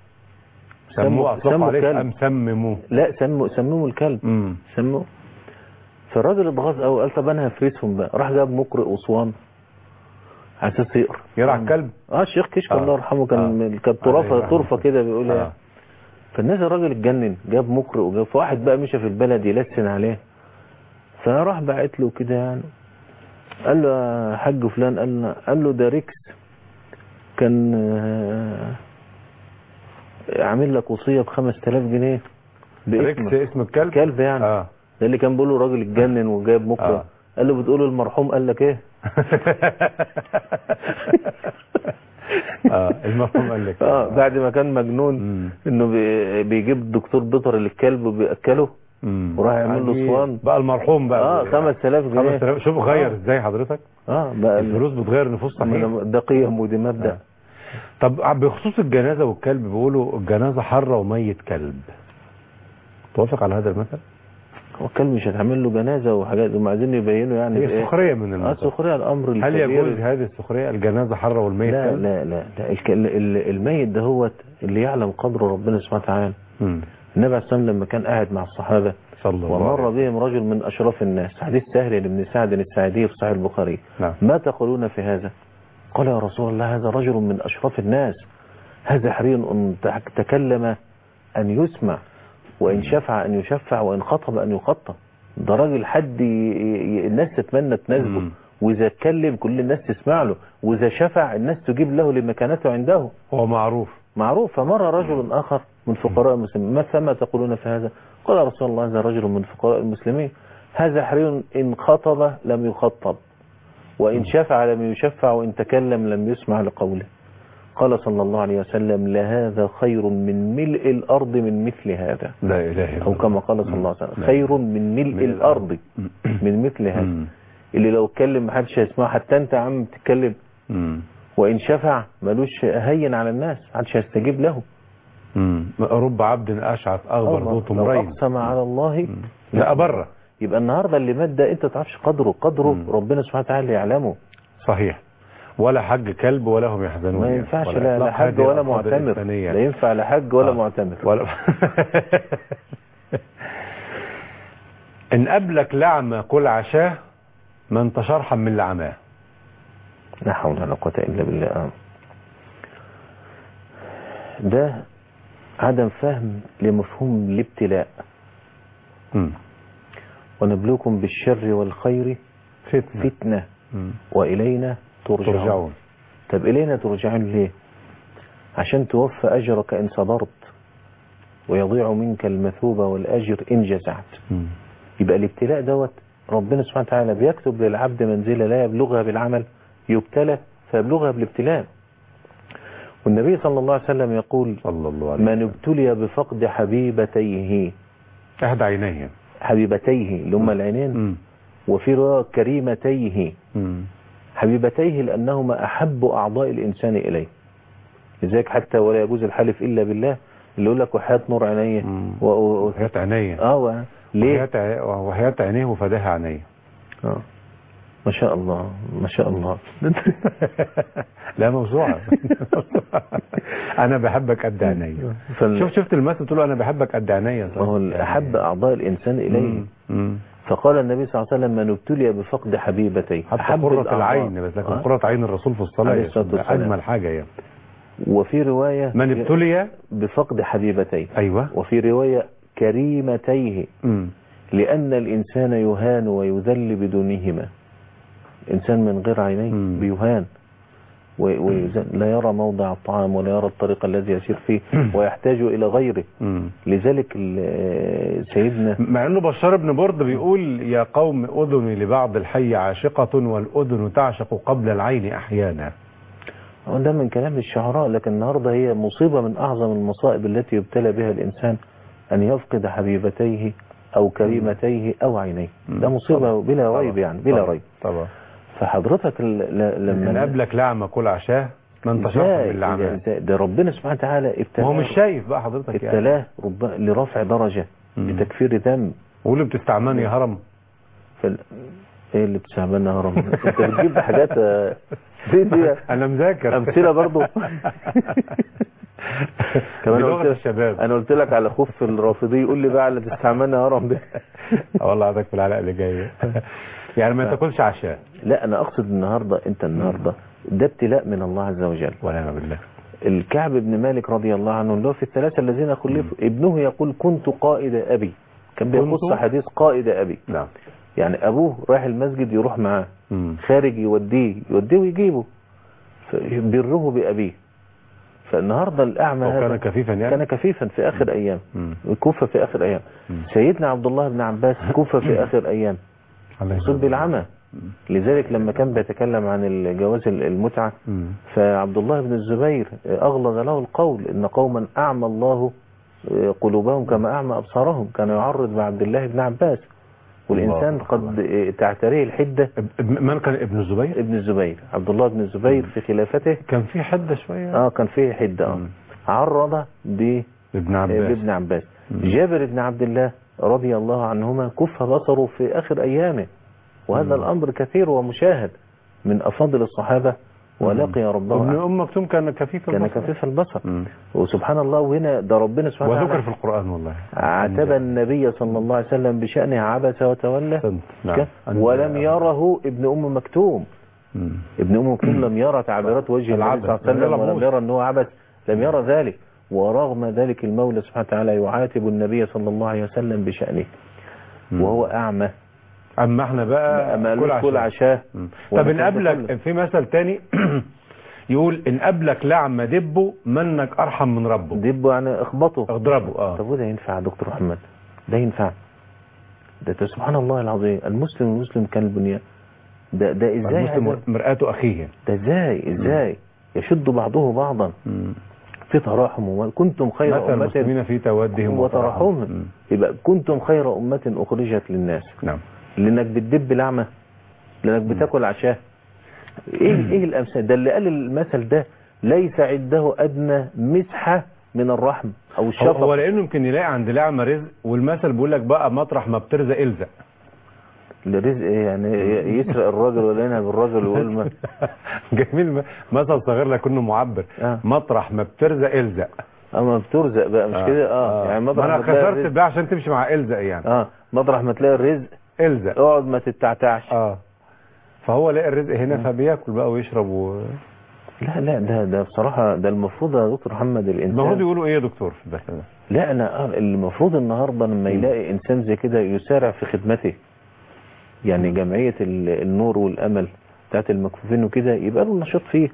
سموه أطلقوا عليه كلب. أم سمموه لا سموا سموه الكلب مم. سموه فالراجل اتغاظ قوي قال طب انا هفرسهم بقى راح جاب مقرئ اسوان على اساس يقرا يرعى الكلب اه الشيخ كشك آه. الله يرحمه كان آه. كانت عليه طرفه رحمة طرفه الله. كده بيقول آه. ايه فالناس الراجل اتجنن جاب مقرئ وجاب فواحد بقى مشى في البلد يلسن عليه فراح باعت له كده يعني قال له يا حاج فلان قال له, قال له ده ريكس كان آه، عامل لك وصيه ب 5000 جنيه ريكس باسمك اسم الكلب كلب يعني اه ده اللي كان بيقوله الراجل اتجنن وجاب مقرئ آه. قال له بتقول المرحوم قال لك ايه اه المفهوم قال لك اه بعد ما كان مجنون مم. انه بي- بيجيب الدكتور بيطر للكلب وبياكله مم. وراح يعمل له عجيب. اسوان. بقى المرحوم بقى اه 5000 جنيه 5000 شوف غير آه. ازاي حضرتك اه بقى ال- الفلوس بتغير نفوس صحيح ده قيم ودي مبدا آه. طب بخصوص الجنازة والكلب بيقولوا الجنازة حرة وميت كلب توافق على هذا المثل؟ هو الكلب مش هتعمل له جنازه وحاجات هم عايزين يبينوا يعني هي بإيه؟ سخرية من اه المثل سخريه الامر هل الكبير يجوز هذه السخرية الجنازة حرة والميت لا كلب؟ لا لا لا الك- ال- ال- الميت ده هو اللي يعلم قدر ربنا سبحانه وتعالى مم. النبي عليه الصلاه والسلام لما كان قاعد مع الصحابه صلى الله ومر عليه وسلم. بهم رجل من أشراف الناس حديث سهل بن سعد الساعدي في صحيح البخاري نعم ما تقولون في هذا قال يا رسول الله هذا رجل من أشراف الناس هذا حري أن تكلم أن يسمع وإن شفع أن يشفع وإن خطب أن يخطب ده راجل حد ي- ي- الناس تتمنى تناسبه مم. وإذا اتكلم كل الناس تسمع له وإذا شفع الناس تجيب له لمكانته عنده هو معروف معروف فمر رجل آخر من فقراء المسلمين ما فما تقولون في هذا قال يا رسول الله هذا رجل من فقراء المسلمين هذا حري إن خطب لم يخطب وإن شفع لم يشفع وإن تكلم لم يسمع لقوله قال صلى الله عليه وسلم لهذا خير من ملء الأرض من مثل هذا لا إله إلا أو الله. كما قال صلى الله عليه وسلم لا. خير من ملء من الأرض مم. من مثل هذا مم. اللي لو اتكلم محدش هيسمعه حتى أنت يا عم بتتكلم مم. وإن شفع ملوش هين على الناس محدش هيستجيب له مم. رب عبد أشعث أغبر ذو لو طمرين أقسم على الله لا أبره يبقى النهارده اللي مات ده انت ما تعرفش قدره قدره مم. ربنا سبحانه وتعالى يعلمه صحيح ولا حج كلب ولا هم يحزنون ما يعني. ينفعش ولا لا, لا إطلاق حج هذه ولا الألفاظ معتمر الإنسانية. لا ينفع لا حج ولا آه. معتمر ولا ان قبلك لعمة كل عشاه ما انت ارحم من لعماه لا حول ولا قوة إلا بالله آه. ده عدم فهم لمفهوم الابتلاء مم. ونبلوكم بالشر والخير فتنة فتنة مم. وإلينا ترجعون, ترجعون طب إلينا ترجعون ليه عشان توفى أجرك إن صبرت ويضيع منك المثوبة والأجر إن جزعت مم. يبقى الابتلاء دوت ربنا سبحانه وتعالى بيكتب للعبد منزلة لا يبلغها بالعمل يبتلى فيبلغها بالابتلاء والنبي صلى الله عليه وسلم يقول صلى الله عليه من وسلم ابتلي بفقد حبيبتيه احد عينيه حبيبتيه اللي هم العينين مم. وفي رواية كريمتيه مم. حبيبتيه لأنهما أحب أعضاء الإنسان إليه لذلك حتى ولا يجوز الحلف إلا بالله اللي يقول لك وحياة نور عينيه مم. و... و... وحياة عينيه اه و... ليه وحياة ع- وحياة عينيه وفداها عينيه آه. ما شاء الله ما شاء الله لا موسوعة انا بحبك قد عينيا فال... شوف شفت المثل تقول له انا بحبك قد عينيا ما هو أحب أعضاء الإنسان إليه مم. مم. فقال النبي صلى الله عليه وسلم من ابتلي بفقد حبيبتيه حتى أحب قرة الأعضاء. العين بس لكن آه. قرة عين الرسول في الصلاة عليه يا الصلاة سيدي، والسلام. أجمل حاجة يعني وفي رواية من ابتلي بفقد حبيبتيه أيوة وفي رواية كريمتيه مم. لأن الإنسان يهان ويذل بدونهما الإنسان من غير عينيه مم. بيهان و- ويذل لا يرى موضع الطعام ولا يرى الطريق الذي يسير فيه ويحتاج إلى غيره مم. لذلك ال- سيدنا مع انه بشار بن برد بيقول يا قوم اذني لبعض الحي عاشقة والاذن تعشق قبل العين احيانا هو ده من كلام الشعراء لكن النهاردة هي مصيبة من أعظم المصائب التي يبتلى بها الإنسان أن يفقد حبيبتيه أو كريمتيه أو عينيه مم. ده مصيبة طبعا. بلا طبعا. ريب يعني بلا طبعا. ريب طبعا فحضرتك ل- ل- لما لما قابلك لعمة كل عشاه ما انت شرح إزاي؟ باللعمة إزاي؟ ده ربنا سبحانه وتعالى ما ابتلاه هو مش شايف بقى حضرتك يعني ابتلاه رب... لرفع درجة مم. لتكفير ذنب واللي بتستعملني يا هرم فال... ايه اللي بتستعملنا يا هرم انت بتجيب حاجات آه، دي دي انا مذاكر امثله برضو كمان بلغة قلت الشباب انا قلت لك على خف الرافضي يقول لي بقى على تستعملنا يا هرم ده آه والله عندك في العلاقة اللي جاية يعني ما تاكلش عشاء لا انا اقصد النهارده انت النهارده ده ابتلاء من الله عز وجل ونعم بالله الكعب بن مالك رضي الله عنه اللي هو في الثلاثه الذين خلفوا ابنه يقول كنت قائد ابي كان بيقص كنت؟ حديث قائد ابي نعم يعني ابوه رايح المسجد يروح معاه مم. خارج يوديه يوديه ويجيبه بره بأبيه فالنهاردة الأعمى وكان هذا كفيفا يعني كان كفيفا في آخر أيام مم. كوفة في آخر أيام مم. سيدنا عبد الله بن عباس كوفة في آخر أيام عليه أصيب الصلاة بالعمى لذلك لما كان بيتكلم عن الجواز المتعة مم. فعبد الله بن الزبير أغلظ له القول إن قوما أعمى الله قلوبهم كما أعمى أبصارهم كان يعرض مع عبد الله بن عباس والإنسان الله قد تعتريه الحدة اب- من كان ابن الزبير ابن الزبير عبد الله بن الزبير في خلافته كان في حدة شوية اه كان فيه حدة اه مم. عرض ب- ابن عباس بابن عباس مم. جابر بن عبد الله رضي الله عنهما كف بصره في آخر أيامه وهذا مم. الأمر كثير ومشاهد من أفاضل الصحابة ولقي ابن ربه ام مكتوم كان كفيف كان البصر. كفيف البصر مم. وسبحان الله وهنا ده ربنا سبحانه وذكر وتعالى في القرآن والله عاتب النبي صلى الله عليه وسلم بشأنه عبس وتولى أحسنت. نعم. ك- ولم يره ابن أم مكتوم مم. ابن أم مكتوم لم يرى تعبيرات وجه النبي العبث. صلى الله عليه وسلم لم يرى ولم موسى. يرى أنه عبث لم يرى ذلك ورغم ذلك المولى سبحانه وتعالى يعاتب النبي صلى الله عليه وسلم بشأنه مم. وهو أعمى اما احنا بقى ما قالوش كل عشاه مم. ولا طب ان كل ده قبلك في مثل تاني يقول ان قبلك لعمة دبه منك ارحم من ربه دبوا يعني اخبطوا اضربه اه طب وده ينفع يا دكتور محمد ده ينفع ده, ده سبحان الله العظيم المسلم المسلم كان البنيان ده ده ازاي المسلم هذا؟ مرآته اخيه ده ازاي ازاي يشد بعضه بعضا مم. في تراحم وما- كنتم خير مثل أمة المسلمين في تودهم وتراحمهم مم. يبقى كنتم خير أمة أخرجت للناس نعم لأنك بتدب لعمة لأنك بتاكل عشاه إيه إيه الأمثال ده اللي قال المثل ده ليس عنده أدنى مسحة من الرحم أو هو, الشفقة هو لانه يمكن يلاقي عند لعمة رزق والمثل بيقول لك بقى مطرح ما بترزق الزق الرزق إيه يعني يسرق الراجل ولا ينهب الراجل ويقول ما جميل م- مثل صغير لكنه معبر آه. مطرح ما بترزق الزق اما بترزق بقى مش كده اه يعني ما مطرح انا ما تلاقي خسرت الرزق بقى عشان تمشي مع الزق يعني اه مطرح ما تلاقي الرزق الزق اقعد ما تتعتعش اه فهو لقى الرزق هنا فبياكل بقى ويشرب و... لا لا ده ده بصراحة ده المفروض يا دكتور محمد المفروض الإنسان يقولوا ايه يا دكتور في البث ده لا أنا آه، المفروض النهاردة لما يلاقي إنسان زي كده يسارع في خدمته يعني جمعية ال- النور والأمل بتاعت المكفوفين وكده يبقى له نشاط فيه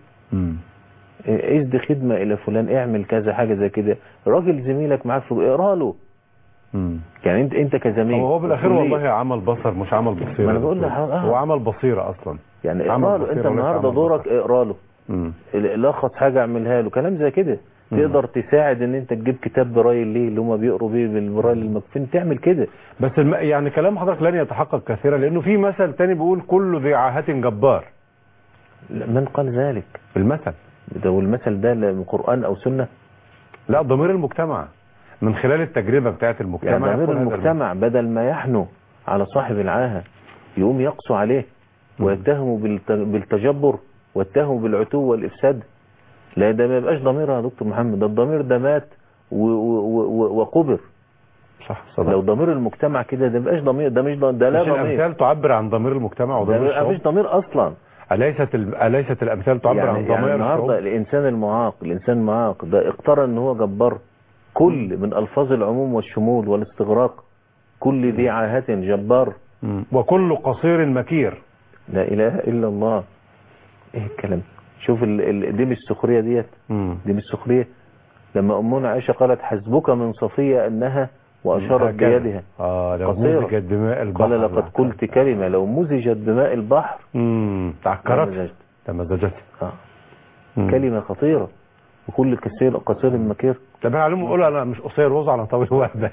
إيه، اسد خدمة إلى فلان اعمل كذا حاجة زي كده راجل زميلك معاك في اقرا له يعني أنت أنت كزميل هو هو بالاخير كلية. والله عمل بصر مش عمل بصيره ما أنا بقول يا دكتور. لك، آه. هو عمل بصيره اصلا يعني عمل اقرا له بصيرة أنت وليس النهاردة عمل دورك بصر. اقرا له مم. لخص حاجة اعملها له كلام زي كده مم. تقدر تساعد ان انت تجيب كتاب برايل ليه اللي هم بيقروا بيه بالبرايل المكفين تعمل كده بس الم... يعني كلام حضرتك لن يتحقق كثيرا لانه في مثل تاني بيقول كل ذي عاهة جبار لا، من قال ذلك المثل ده والمثل ده لا من قرآن او سنة لا ضمير المجتمع من خلال التجربة بتاعت المجتمع يعني ضمير يقول هذا المجتمع بدل ما يحنو على صاحب العاهة يقوم يقسو عليه ويتهمه بالت- بالتجبر ويتهمه بالعتو والافساد لا ده ما يبقاش ضمير يا دكتور محمد ده الضمير ده مات و- و- و- وقبر صح لو صدق ضمير المجتمع كده ده مبقاش ضمير ده مش ضمير ده لا مش ضمير الامثال تعبر عن ضمير المجتمع ده وضمير مبقاش الشعوب ضمير اصلا اليست ال... اليست الامثال تعبر عن يعني, ضمير يعني النهارده الشعوب الانسان المعاق الانسان المعاق ده اقترن ان هو جبار كل من الفاظ العموم والشمول والاستغراق كل ذي عاهة جبار مم. وكل قصير مكير لا اله الا الله ايه الكلام شوف ال... ال... دي مش سخريه ديت مم. دي مش سخريه لما امنا عائشه قالت حسبك من صفيه انها واشارت هكذا. بيدها اه لو قصيرة. مزجت دماء البحر قال لقد قلت كلمه لو مزجت بماء البحر امم تعكرت لمزجت. تمزجت آه. مم. كلمه خطيره وكل كثير قصير مكير طب انا عليهم اقول انا مش قصير ووزع انا طويل واهبل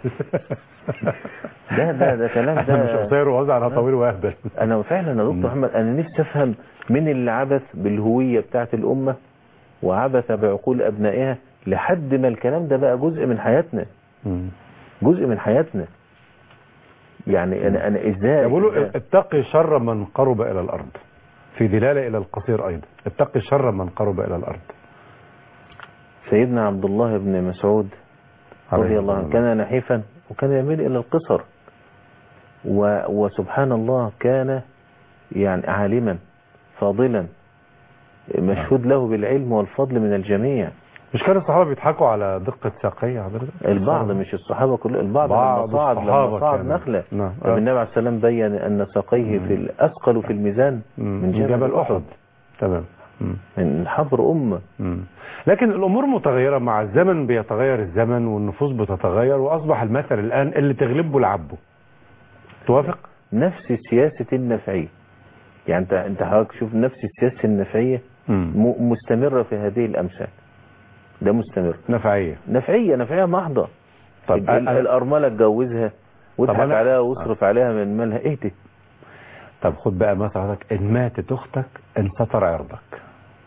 ده ده ده كلام انا مش ده قصير ووزع انا طويل واهبل انا فعلا يا دكتور محمد انا نفسي افهم مين اللي عبث بالهويه بتاعت الامه وعبث بعقول ابنائها لحد ما الكلام ده بقى جزء من حياتنا مم. جزء من حياتنا يعني انا انا ازاي يقولوا إزاي؟ اتقي شر من قرب الى الارض في دلاله الى القصير ايضا اتقي شر من قرب الى الارض سيدنا عبد الله بن مسعود رضي عليه الله عنه السلام. كان نحيفا وكان يميل الى القصر و وسبحان الله كان يعني عالما فاضلا مشهود له بالعلم والفضل من الجميع مش كان الصحابه بيضحكوا على دقه ساقيه حضرتك البعض مش الصحابة كل البعض بعض لما صعد الصحابة لما صعد كانوا. نخلة نعم. طب النبي عليه السلام بين أن ساقيه في الأثقل في الميزان مم. من جبل أحد تمام مم. من حبر أمة مم. لكن الامور متغيره مع الزمن بيتغير الزمن والنفوس بتتغير واصبح المثل الان اللي تغلبه لعبه توافق نفس سياسة النفعية يعني انت انت حضرتك شوف نفس السياسة النفعية مم. م- مستمرة في هذه الأمثال ده مستمر نفعيه نفعية نفعية محضة طب ال- أنا- الأرملة اتجوزها واضحك أنا- عليها واصرف عليها من مالها ايه ده طب خد بقى مثلا حضرتك ان ماتت اختك انستر عرضك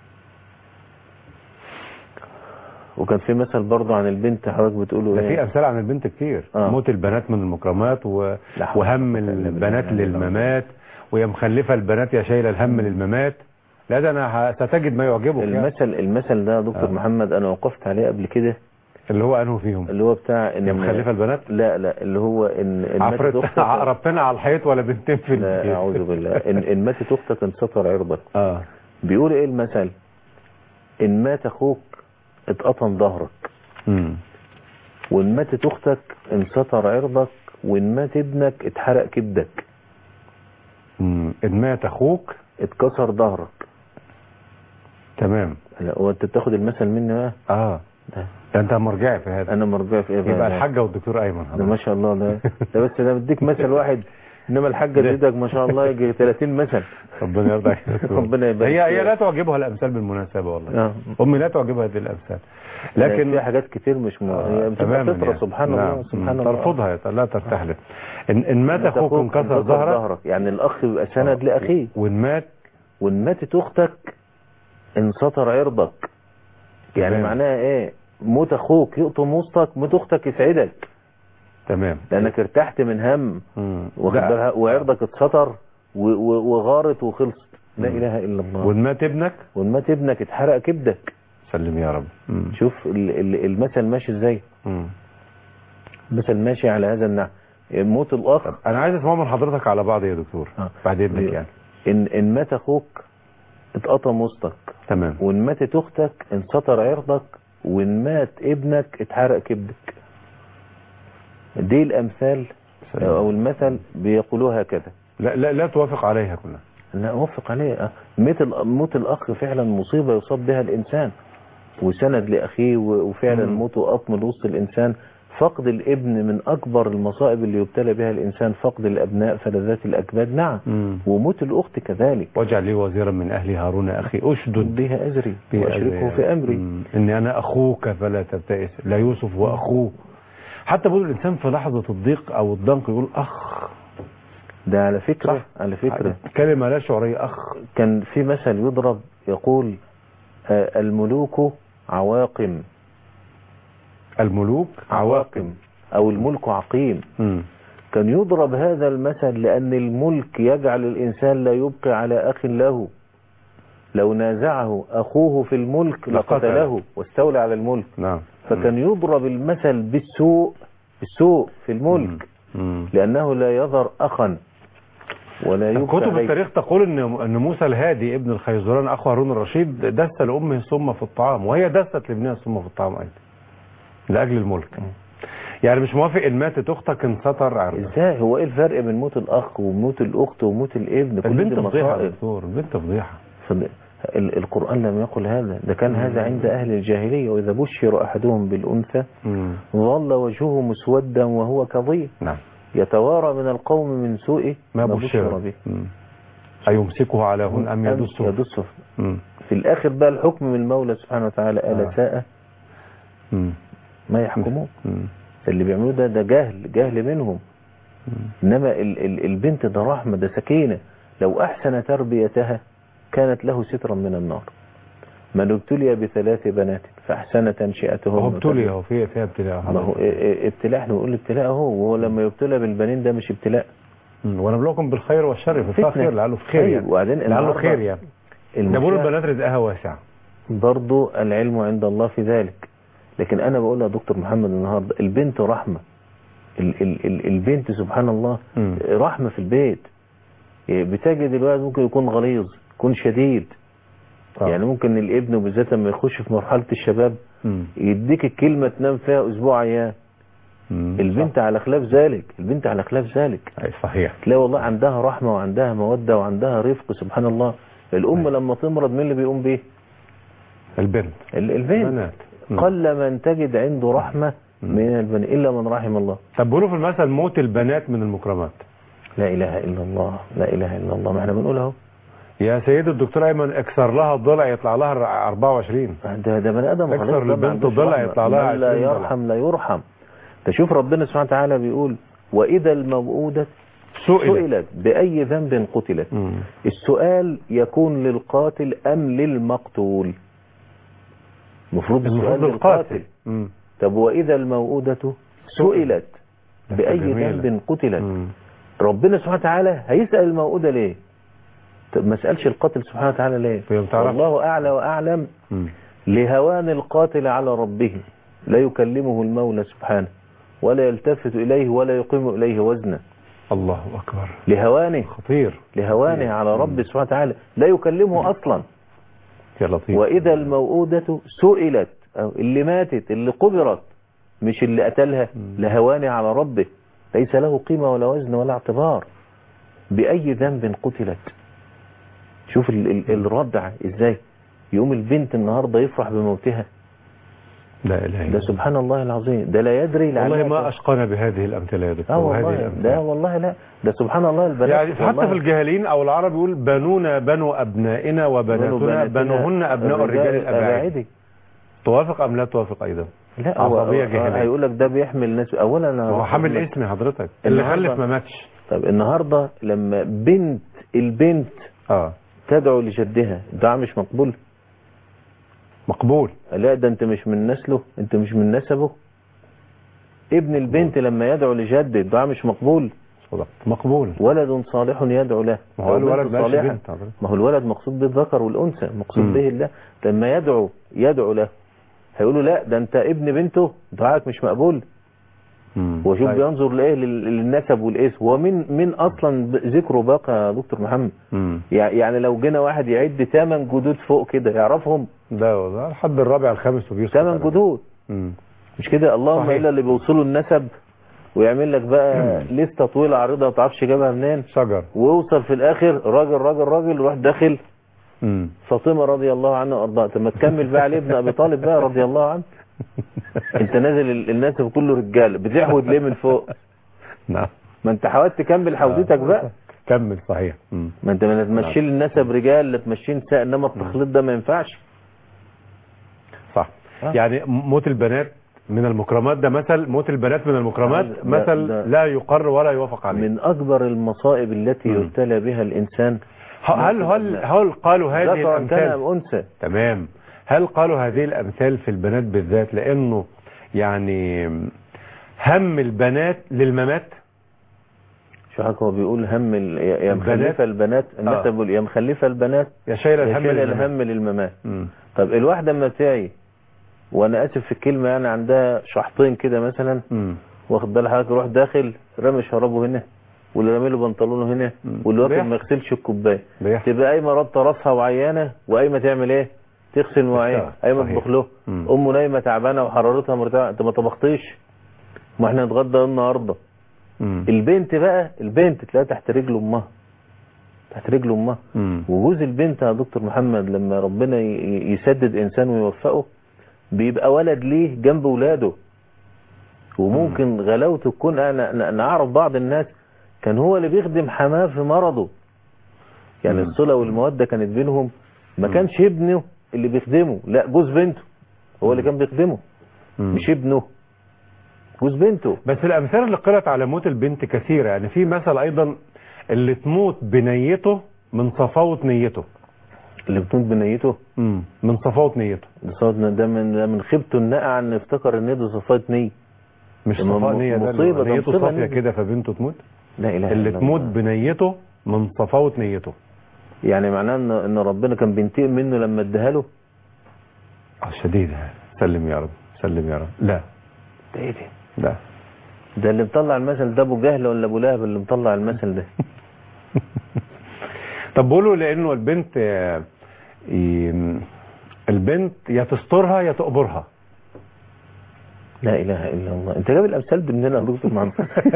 وكان في مثل برضه عن البنت حضرتك بتقوله ده في ايه امثال عن البنت كتير آه. موت البنات من المكرمات و... لا حول وهم ولا قوة إلا البنات بالله. للممات ويا مخلفه البنات يا شايله الهم للممات لا ده انا ه- ستجد ما يعجبك يعني. المثل المثل ده يا دكتور آه. محمد انا وقفت عليه قبل كده اللي هو انه فيهم اللي هو بتاع ان يا مخلفه البنات لا لا اللي هو ان إن ماتت عفرت اختك عقربتنا على الحيط ولا بنتين في لا البيت. اعوذ بالله ان ان ماتت اختك انسطر عرضك اه بيقول ايه المثل ان مات اخوك اتقطم ظهرك امم وان ماتت اختك انسطر عرضك وان مات ابنك اتحرق كبدك امم ان مات اخوك اتكسر ظهرك تمام لا هو انت بتاخد المثل مني بقى اه ده ده انت مرجعي في هذا انا مرجع في ايه بقى يبقى ده؟ الحاجه والدكتور ايمن ده ما شاء الله ده ده بس انا بديك مثل واحد انما الحاجه اللي ايدك ما شاء الله يجي 30 مثل ربنا يرضى عليك يا دكتور. ربنا يبارك هي هي فيك. لا تعجبها الامثال بالمناسبه والله اه امي لا تعجبها هذه الامثال لكن لكن في حاجات كتير مش م... آه، هي بتبقى تماماً فطره يعني. سبحان نعم. الله سبحان مم. الله ترفضها يا- لا ترتحل ان ان مات مات اخوك انكسر ظهرك يعني الاخ بيبقى سند لاخيه وان مات وان ماتت اختك انسطر عرضك يعني تمام. معناها ايه موت اخوك يقطم وسطك موت اختك يسعدك تمام لانك ارتحت من هم مم. واخد لا. بالها وعرضك اتسطر و- و- وغارت وخلصت لا مم. اله الا الله وإن مات ابنك وان مات ابنك اتحرق كبدك سلم يا رب مم. شوف ال- ال- المثل ماشي ازاي مم. المثل ماشي على هذا النحو موت الاخ طب انا عايز اسمع من حضرتك على بعض يا دكتور آه. بعد اذنك يعني ان ان مات اخوك اتقطم وسطك تمام وان ماتت اختك انسطر عرضك وان مات ابنك اتحرق كبدك دي الامثال سلام. او المثل بيقولوها كده لا لا لا توافق عليها كلها لا اوافق عليه أه. موت ال- موت الاخ فعلا مصيبه يصاب بها الانسان وسند لاخيه و- وفعلا مم. موته قطم وسط الانسان فقد الابن من اكبر المصائب اللي يبتلى بها الانسان فقد الابناء فلذات الاكباد نعم مم. وموت الاخت كذلك واجعل لي وزيرا من اهلي هارون اخي اشدد بها ازري بي واشركه أزري. في امري مم. اني انا اخوك فلا تبتئس لا يوسف واخوه حتى بيقول الانسان في لحظه الضيق او الضنك يقول اخ ده على فكره صح. على فكره كلمه لا شعوريه اخ كان في مثل يضرب يقول آه، الملوك عواقم الملوك عواقم او الملك عقيم مم. كان يضرب هذا المثل لأن الملك يجعل الإنسان لا يبقي على أخ له لو نازعه أخوه في الملك لقتله. لقتله واستولى على الملك نعم فكان يضرب المثل بالسوء بالسوء في الملك مم. لأنه لا يذر أخا ولا يبقى كتب عليه. التاريخ تقول ان ان موسى الهادي ابن الخيزران اخو هارون الرشيد دس لامه السم في الطعام وهي دست لابنها السم في الطعام ايضا لاجل الملك يعني مش موافق ان ماتت اختك انسطر عرضك ازاي هو ايه الفرق بين موت الاخ وموت الاخت وموت الابن كل البنت دي فضيحه يا مصائب دكتور البنت فضيحه فض- ال- القرآن لم يقل هذا ده كان هذا عند أهل الجاهلية وإذا بشر أحدهم بالأنثى مم. ظل وجهه مسودا وهو كظيم نعم يتوارى من القوم من سوء ما بشر به مم. أيمسكه على هون أم يدسه يدسه مم. في الآخر بقى الحكم من المولى سبحانه وتعالى ألا آه. ساء مم. ما يحكمون مم. اللي بيعملوه ده ده جهل جهل منهم إنما ال ال البنت ده رحمة ده سكينة لو أحسن تربيتها كانت له سترا من النار من ابتلي بثلاث بنات فأحسن تنشئتهن هو ابتلي هو فيها فيها ابتلاء ما هو إيه- إيه ابتلاء احنا بنقول ابتلاء اهو وهو لما يبتلى بالبنين ده مش ابتلاء مم. ونبلوكم بالخير والشر في فتنة. خير لعله في خير طيب، يعني وبعدين لعله النهاردة خير يعني ده بقول المشاعر البنات رزقها واسع برضو العلم عند الله في ذلك لكن انا بقول يا دكتور محمد النهارده البنت رحمه ال ال ال البنت سبحان الله مم. رحمه في البيت بتجد الولد ممكن يكون غليظ يكون شديد آه. يعني ممكن الابن وبالذات لما يخش في مرحله الشباب مم. يديك الكلمه تنام فيها اسبوع عيان مم. البنت على خلاف ذلك البنت على خلاف ذلك صح. أي صحيح تلاقي والله عندها رحمة وعندها مودة وعندها رفق سبحان الله الأم لما تمرض مين اللي بيقوم بيه البنت ال- البنت بنات مم. قل من تجد عنده رحمة من البني إلا من رحم الله طب بيقولوا في المثل موت البنات من المكرمات لا إله إلا الله لا إله إلا الله ما احنا بنقول اهو يا سيدي الدكتور ايمن اكسر لها الضلع يطلع لها 24 ده ده بني آدم تكسر خلاص ده ما البنت عندوش ضلع رحمة. يطلع لها من لا 20 ضلع. يرحم لا يرحم تشوف ربنا سبحانه وتعالى بيقول وإذا الموءودة سئلت سئلت بأي ذنب قتلت مم. السؤال يكون للقاتل أم للمقتول المفروض السؤال المفروض للقاتل القاتل مم. طب وإذا الموءودة سئلت ده بأي جميلة. ذنب قتلت مم. ربنا سبحانه وتعالى هيسأل الموءودة ليه طب ما سألش القاتل سبحانه وتعالى ليه طيب تعرف. والله أعلى وأعلم مم. لهوان القاتل على ربه لا يكلمه المولى سبحانه ولا يلتفت إليه ولا يقيم إليه وزنا الله اكبر لهوانه خطير لهوانه على رب سبحانه وتعالى لا يكلمه أصلا يا لطيف وإذا الموءودة سئلت أو اللي ماتت اللي قبرت مش اللي قتلها لهوان على ربه ليس له قيمة ولا وزن ولا اعتبار بأي ذنب قتلت شوف ال ال الردع ازاي يقوم البنت النهاردة يفرح بموتها لا اله ده الا الله سبحان الله العظيم ده لا يدري والله لعلها ما كان- اشقانا بهذه الامثله يا دكتور اه وهذه والله الامثله ده والله لا ده سبحان الله البنات يعني حتى والله في الجاهلين او العرب يقول بنونا بنو ابنائنا وبناتنا بناتنا بنوهن ابناء الرجال الاباعد توافق ام لا توافق ايضا لا هو عصبية هو- جاهلية. هيقول لك ده بيحمل ناس اولا انا ما هو حامل هقول لك- اسم حضرتك اللي النهاردة- خلف ما ماتش طب النهارده لما بنت البنت اه تدعو لجدها دعاء مش مقبول مقبول لا ده انت مش من نسله انت مش من نسبه ابن البنت لما يدعو لجده الدعاء مش مقبول صدق مقبول ولد صالح يدعو له ما هو أو الولد بنت ماشي صالحة. بنت حضرتك. ما هو الولد مقصود بالذكر والأنثى مقصود مم. به الله لما يدعو يدعو له هيقولوا لا ده انت ابن بنته دعائك مش مقبول مم. وشوف طيب. بينظر لايه لل- للنسب والاسم ومن من اصلا ب- ذكره باقي يا دكتور محمد مم. يع- يعني لو جينا واحد يعد ثمان جدود فوق كده يعرفهم ده ده لحد الرابع الخامس وبيسقط ثمان على- جدود مم. مش كده اللهم صحيح. الا اللي بيوصلوا النسب ويعمل لك بقى لسته طويله عريضه ما تعرفش جابها منين شجر ويوصل في الاخر راجل راجل راجل يروح داخل مم. فاطمه رضي الله عنها وارضاها طب ما تكمل بقى علي ابن ابي طالب بقى رضي الله عنه انت نازل ال- النسب كله رجاله بتحود ليه من فوق نعم ما انت حاولت تكمل حوضتك بقى كمل صحيح مم. ما انت ما تمشي لي النسب رجال لا تمشي نساء انما التخليط ده ما ينفعش صح آه. يعني موت البنات من المكرمات ده مثل موت البنات من المكرمات ده- مثل ده- لا يقر ولا يوافق عليه من اكبر المصائب التي مم. يبتلى بها الانسان هل هل هل قالوا هذه ذكر كان الامثال ام انثى تمام هل قالوا هذه الامثال في البنات بالذات لانه يعني هم البنات للممات شو حضرتك هو بيقول هم ال... يا يا البنات؟ مخلفه البنات الناس آه. بيقول يا مخلفه البنات يا شايل يا الهم شايله للممات الهم للممات مم. طب الواحده اما تعي وانا اسف في الكلمه يعني عندها شحطين كده مثلا مم. واخد بال حضرتك يروح داخل رامي شرابه هنا واللي رامي له بنطلونه هنا مم. واللي واكل بيحصل. ما يغسلش الكوبايه بيحصل. تبقى قايمه رابطه راسها وعيانه وقايمه تعمل ايه؟ تغسل مواعين تشتغل. قايمه صحيح. تطبخ له مم. امه نايمه تعبانه وحرارتها مرتفعه انت ما طبختيش ما احنا نتغدى النهارده مم. البنت بقى البنت تلاقيها تحت رجل امها تحت رجل امها مم. وجوز البنت يا دكتور محمد لما ربنا ي- ي- يسدد انسان ويوفقه بيبقى ولد ليه جنب ولاده وممكن غلاوته تكون انا أنا- انا اعرف بعض الناس كان هو اللي بيخدم حماه في مرضه يعني مم. الصله والموده كانت بينهم ما مم. كانش ابنه اللي بيخدمه لا جوز بنته هو اللي كان بيخدمه مم. مش ابنه جوز بنته بس الامثال اللي قرأت على موت البنت كثيرة يعني في مثل ايضا اللي تموت بنيته من صفاوة نيته اللي بتموت بنيته مم. من صفاوة نيته ده صوتنا ده من ده من خيبته النقع ان افتكر ان ده صفات نية مش ده صفاء م- نية ده مصيبة، ده اللي نيته مصيبة صافية نية. كده فبنته تموت لا اله اللي الا تموت الله بنيته من صفاوة نيته يعني معناه ان ان ربنا كان بينتقم منه لما اداها له اه شديدة سلم يا رب سلم يا رب لا ده ايه ده لا ده اللي مطلع المثل ده ابو جهل ولا ابو لهب اللي مطلع المثل ده طب بقولوا لانه البنت آه، ي- البنت يا تسترها يا تقبرها لا اله الا الله انت جايب الامثال دي منين يا دكتور محمد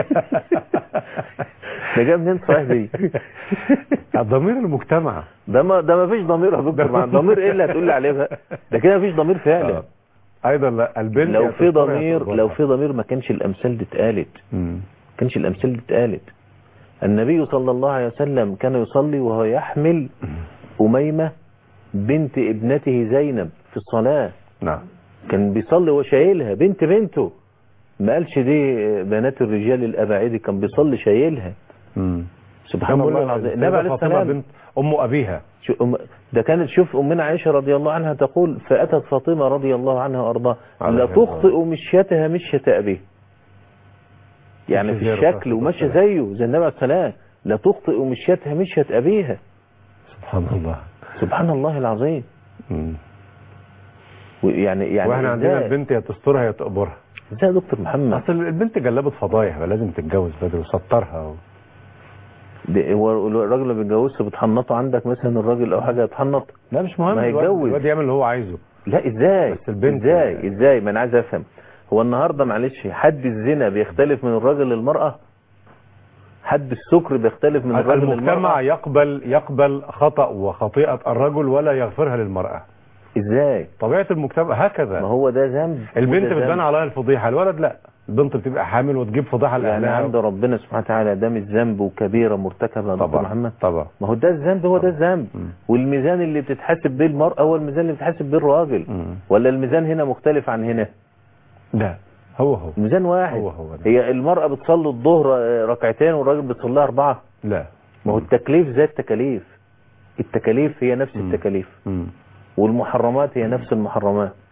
ده جايب منين صحيح دي ضمير المجتمع ده ما ده ما فيش ضمير يا دكتور محمد ضمير ايه اللي هتقول لي عليه بقى ده كده ما فيش ضمير فعلا آه. ايضا لا البنت لو يا في تسترها يا ضمير تقبرها. لو في ضمير ما كانش الامثال دي اتقالت مم. ما كانش الامثال دي اتقالت النبي صلى الله عليه وسلم كان يصلي وهو يحمل أميمة بنت ابنته زينب في الصلاة نعم كان بيصلي وشايلها بنت بنته ما قالش دي بنات الرجال الأباعدي كان بيصلي شايلها مم. سبحان كان الله بيقول العظيم السيدة النبي عليه فاطمة السلام بنت ام ابيها شو أم ده كانت شوف أمنا عائشة رضي الله عنها تقول فأتت فاطمة رضي الله عنها وأرضاها عليه لا الصلاة تخطئ مشيتها مشية أبيه يعني مشي في زي الشكل الرسول وماشية صلى الله عليه زيه زي النبي عليه السلام لا تخطئ مشيتها مشية أبيها سبحان الله سبحان الله العظيم مم. يعني يعني واحنا عندنا إزاي؟ البنت يا تسترها يا تقبرها ازاي يا دكتور محمد اصل البنت جلبت فضايح لازم تتجوز بدري وسطرها و... ده هو الراجل اللي بيتجوزش بتحنطه عندك مثلا الراجل او حاجه يتحنط لا مش مهم ما الواد- هيتجوز. الواد يعمل اللي هو عايزه لا ازاي بس البنت- ازاي ازاي ما انا عايز افهم هو النهارده معلش حد الزنا بيختلف من الراجل للمراه حد السكر بيختلف من الراجل المجتمع للمراه يقبل يقبل خطأ وخطيئة الرجل ولا يغفرها للمرأة ازاي طبيعة المجتمع هكذا ما هو ده ذنب البنت وده بتبان ذنب. عليها الفضيحة الولد لا البنت بتبقى حامل وتجيب فضيحة يعني لأهلها عند ربنا سبحانه وتعالى ده مش ذنب وكبيره مرتكبه يا دكتور طبعا محمد طبعا ما هو ده الذنب هو ده الذنب مم. والميزان اللي بتتحاسب بيه المرأة هو الميزان اللي بتتحاسب بيه الراجل مم. ولا الميزان هنا مختلف عن هنا لا هو هو الميزان واحد هو هو ده. هي المرأة بتصلي الظهر آه، ركعتين والراجل بيصليها أربعة لا ما هو التكليف زي التكاليف التكاليف هي نفس مم. التكاليف مم. والمحرمات هي نفس المحرمات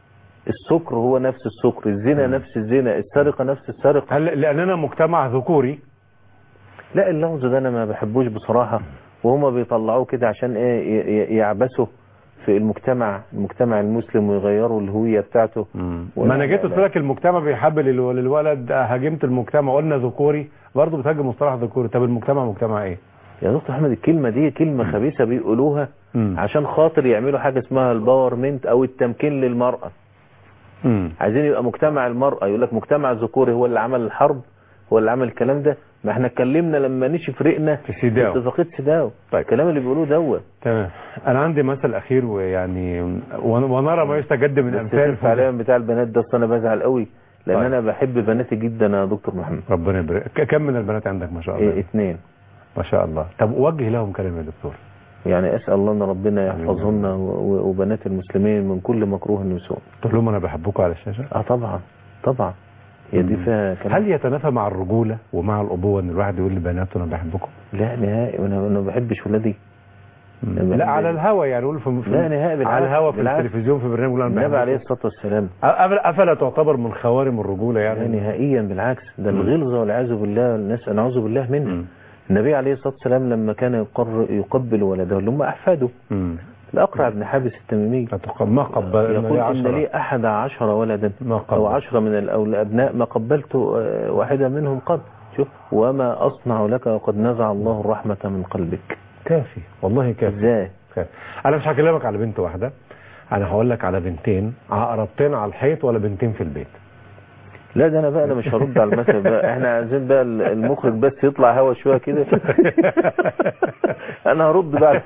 السكر هو نفس السكر الزنا نفس الزنا السرقة نفس السرقة هل لاننا مجتمع ذكوري لا اللفظ ده انا ما بحبوش بصراحة وهما بيطلعوه كده عشان ايه ي- ي- يعبثوا في المجتمع المجتمع المسلم ويغيروا الهوية بتاعته ما انا جيت لا- قلت لك المجتمع بيحبل للو- للولد هاجمت المجتمع قلنا ذكوري برضه بتهاجم مصطلح ذكوري طب المجتمع مجتمع ايه؟ يا دكتور احمد الكلمة دي كلمة خبيثة بيقولوها عشان خاطر يعملوا حاجة اسمها الباورمنت او التمكين للمرأة امم عايزين يبقى مجتمع المرأة يقول لك مجتمع ذكوري هو اللي عمل الحرب هو اللي عمل الكلام ده ما احنا اتكلمنا لما نشف رقنا في سيداو. اتفاقية سيداو طيب. الكلام اللي بيقولوه دوت تمام انا عندي مثل اخير ويعني ون- ونرى ما يستجد من بس امثال فعليا بتاع البنات ده اصل انا بزعل قوي لان طيب. انا بحب بناتي جدا يا دكتور محمد ربنا يبارك ك- كم من البنات عندك ما شاء إيه الله اتنين ما شاء الله طب وجه لهم كلمه يا دكتور يعني اسال الله ان ربنا آمين. يحفظهن و- و- وبنات المسلمين من كل مكروه وسوء تقول لهم انا بحبكم على الشاشه اه طبعا طبعا هي دي مم. فيها كلام هل يتنافى مع الرجوله ومع الابوه ان الواحد يقول لبناته انا بحبكم لا نهائي انا انا ما بحبش ولادي لا بحب- على الهوا يعني يقول في, في لا نهائي بالعكس على الهوا في بالعكس. التلفزيون في برنامج يقول انا النبي عليه بحبكم الصلاه والسلام أفلا- افلا تعتبر من خوارم الرجوله لا يعني نهائيا بالعكس ده مم. الغلظه والعياذ بالله الناس نعوذ بالله منها مم. النبي عليه الصلاه والسلام لما كان يقر يقبل ولده اللي هم احفاده مم. الاقرع بن حابس التميمي لا تق- ما قبل يقول لي إن عشرة. لي أحد عشر ولدا ما قبل. أو عشرة من الأو- الأبناء ما قبلت آه، واحدة منهم قبل شوف وما أصنع لك وقد نزع الله الرحمة من قلبك كافي والله كافي إزاي كافي. انا مش هكلمك على بنت واحده انا هقول لك على بنتين عقربتين على الحيط ولا بنتين في البيت لا ده أنا بقى أنا مش هرد على المثل بقى إحنا عايزين بقى المخرج بس يطلع هوا شوية كده أنا هرد بقى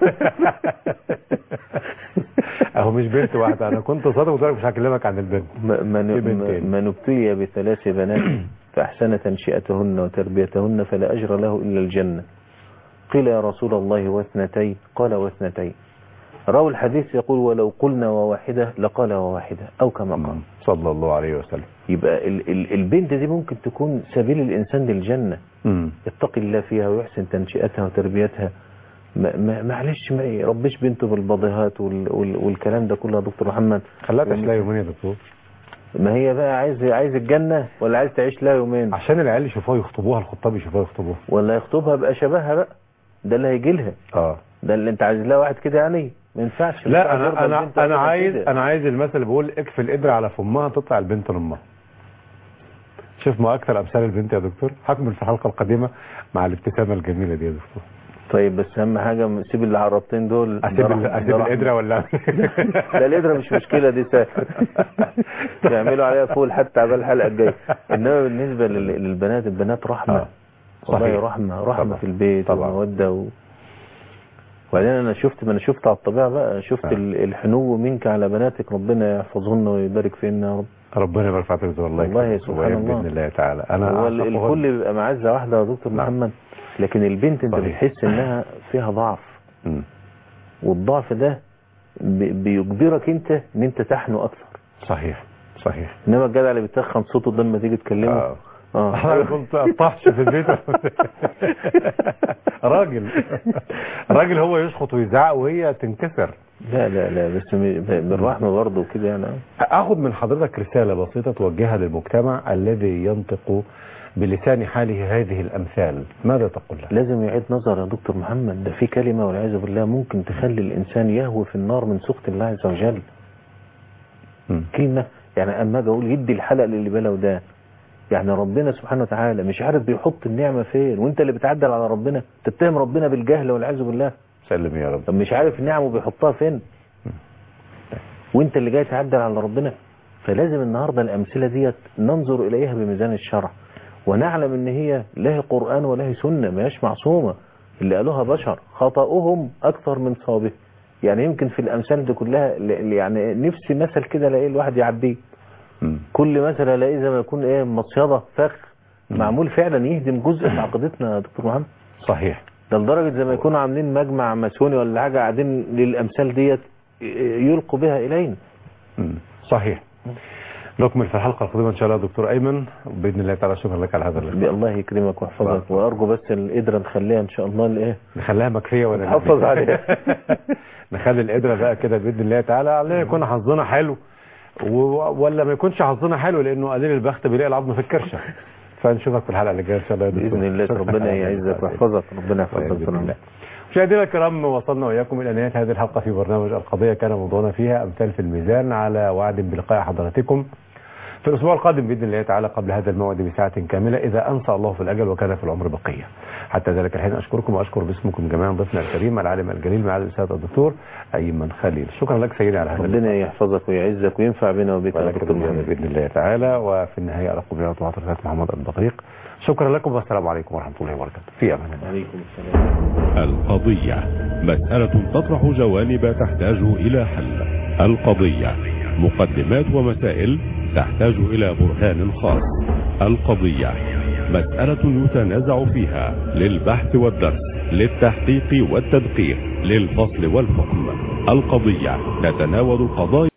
اهو مش بنت واحده انا كنت صادق وقلت لك مش هكلمك عن البنت ما- من في بنتين. من ابتلي بثلاث بنات فأحسن تنشئتهن وتربيتهن فلا أجر له إلا الجنة قيل يا رسول الله واثنتين قال واثنتين راوي الحديث يقول ولو قلنا وواحدة لقال وواحدة أو كما قال صلى الله عليه وسلم يبقى ال ال البنت دي ممكن تكون سبيل الإنسان للجنة امم يتقي الله فيها ويحسن تنشئتها وتربيتها ما ما معلش ما يربيش بنته بالبضيهات وال وال والكلام ده كله يا دكتور محمد خلاها تعيش لها يومين يا دكتور ما هي بقى عايز عايز الجنة ولا عايز تعيش لها يومين عشان العيال يشوفوها يخطبوها الخطاب يشوفوها يخطبوها ولا يخطبها بقى شبهها بقى ده اللي هيجي لها اه ده اللي انت عايز لها واحد كده يعني ما ينفعش لا ينفع انا يرضى انا البنت انا أبداً عايز كده. انا عايز المثل اللي بيقول اكفي القدر على فمها تطلع البنت لامها شوف ما اكثر امثال البنت يا دكتور هكمل في الحلقه القادمه مع الابتسامه الجميله دي يا دكتور طيب بس اهم حاجه سيب اللي عربتين دول اسيب ده ال- رحمة- اسيب ده رحمة. القدره ولا لا القدره مش مشكله دي سهل يعملوا عليها فول حتى على الحلقه الجايه انما بالنسبه لل- للبنات البنات رحمه آه. والله صحيح. رحمه رحمه طبعا. في البيت طبعا. وموده و... وبعدين انا شفت ما انا شفت على الطبيعه بقى شفت آه. ال- الحنو منك على بناتك ربنا يحفظهن ويبارك فيهن يا رب ربنا يبارك في عطيك والله والله يكرمك. سبحان وياك الله. باذن الله تعالى انا هو ال- أعتقد- الكل بيبقى معزه واحده يا دكتور نعم. محمد لكن البنت انت صحيح. بتحس انها فيها ضعف مم. والضعف ده بي- بيجبرك انت ان انت تحنو اكثر صحيح صحيح انما الجدع اللي بيتخن صوته ده لما تيجي تكلمه آه. اه انا كنت طحش في البيت راجل راجل هو يشخط ويزعق وهي تنكسر لا لا لا بس م- بالرحمه برضه وكده يعني اخذ من حضرتك رسالة بسيطة توجهها للمجتمع الذي ينطق بلسان حاله هذه الامثال ماذا تقول له لازم يعيد نظر يا دكتور محمد ده في كلمه والعياذ بالله ممكن تخلي الانسان يهوي في النار من سخط الله عز وجل مم. كلمه يعني اما اجي اقول يدي الحلق للي بلو ده يعني ربنا سبحانه وتعالى مش عارف بيحط النعمه فين وانت اللي بتعدل على ربنا تتهم ربنا بالجهل والعياذ بالله سلم يا رب طب مش عارف النعم بيحطها فين وانت اللي جاي تعدل على ربنا فلازم النهارده الامثله ديت ننظر اليها بميزان الشرع ونعلم ان هي لا هي قران ولا هي سنه ما هيش معصومه اللي قالوها بشر خطاهم اكثر من صوابهم يعني يمكن في الامثال دي كلها ل- يعني نفسي مثل كده الاقي الواحد يعديه مم. كل مثل الاقيه زي ما يكون ايه مصيده فخ مم. معمول فعلا يهدم جزء في عقيدتنا يا دكتور محمد صحيح ده لدرجة زي ما يكونوا عاملين مجمع ماسوني ولا حاجة قاعدين للأمثال ديت يلقوا بها إلينا مم. صحيح نكمل في الحلقة القادمة إن شاء الله دكتور أيمن بإذن الله تعالى شكرا لك على هذا اللقاء الله يكرمك ويحفظك بارك الله. وأرجو بس القدرة نخليها إن شاء الله لإيه نخليها مكفية ولا نحافظ نبي؟ عليها. نخلي القدرة بقى كده بإذن الله تعالى علينا يكون حظنا حلو و- ولا ما يكونش حظنا حلو لانه قليل البخت بيلاقي العظم في الكرشه فنشوفك في الحلقه اللي جايه ان شاء الله يا دكتور. باذن الله شكراً ربنا على يعزك هذا. ويحفظك ربنا يحفظك بإذن طول الله. عمرك. مشاهدينا الكرام وصلنا واياكم الى نهايه هذه الحلقه في برنامج القضيه كان موضوعنا فيها امثال في الميزان على وعد بلقاء حضراتكم في الاسبوع القادم باذن الله تعالى قبل هذا الموعد بساعه كامله اذا انسى الله في الاجل وكان في العمر بقيه. حتى ذلك الحين اشكركم واشكر باسمكم جميعا ضيفنا الكريم العالم الجليل معالي الاستاذ الدكتور ايمن خليل. شكرا لك سيدي على هذا ربنا يحفظك ويعزك وينفع بنا وبك يا ولكن دكتور محمد باذن الله تعالى وفي النهايه ارقم بها وحضرتك محمد البطريق. شكرا لكم والسلام عليكم ورحمه الله وبركاته. في امان الله. عليكم السلام القضية مسألة تطرح جوانب تحتاج إلى حل القضية مقدمات ومسائل تحتاج إلى برهان خاص القضية مسألة يتنازع فيها للبحث والدرس للتحقيق والتدقيق للفصل والحكم القضية تتناول قضايا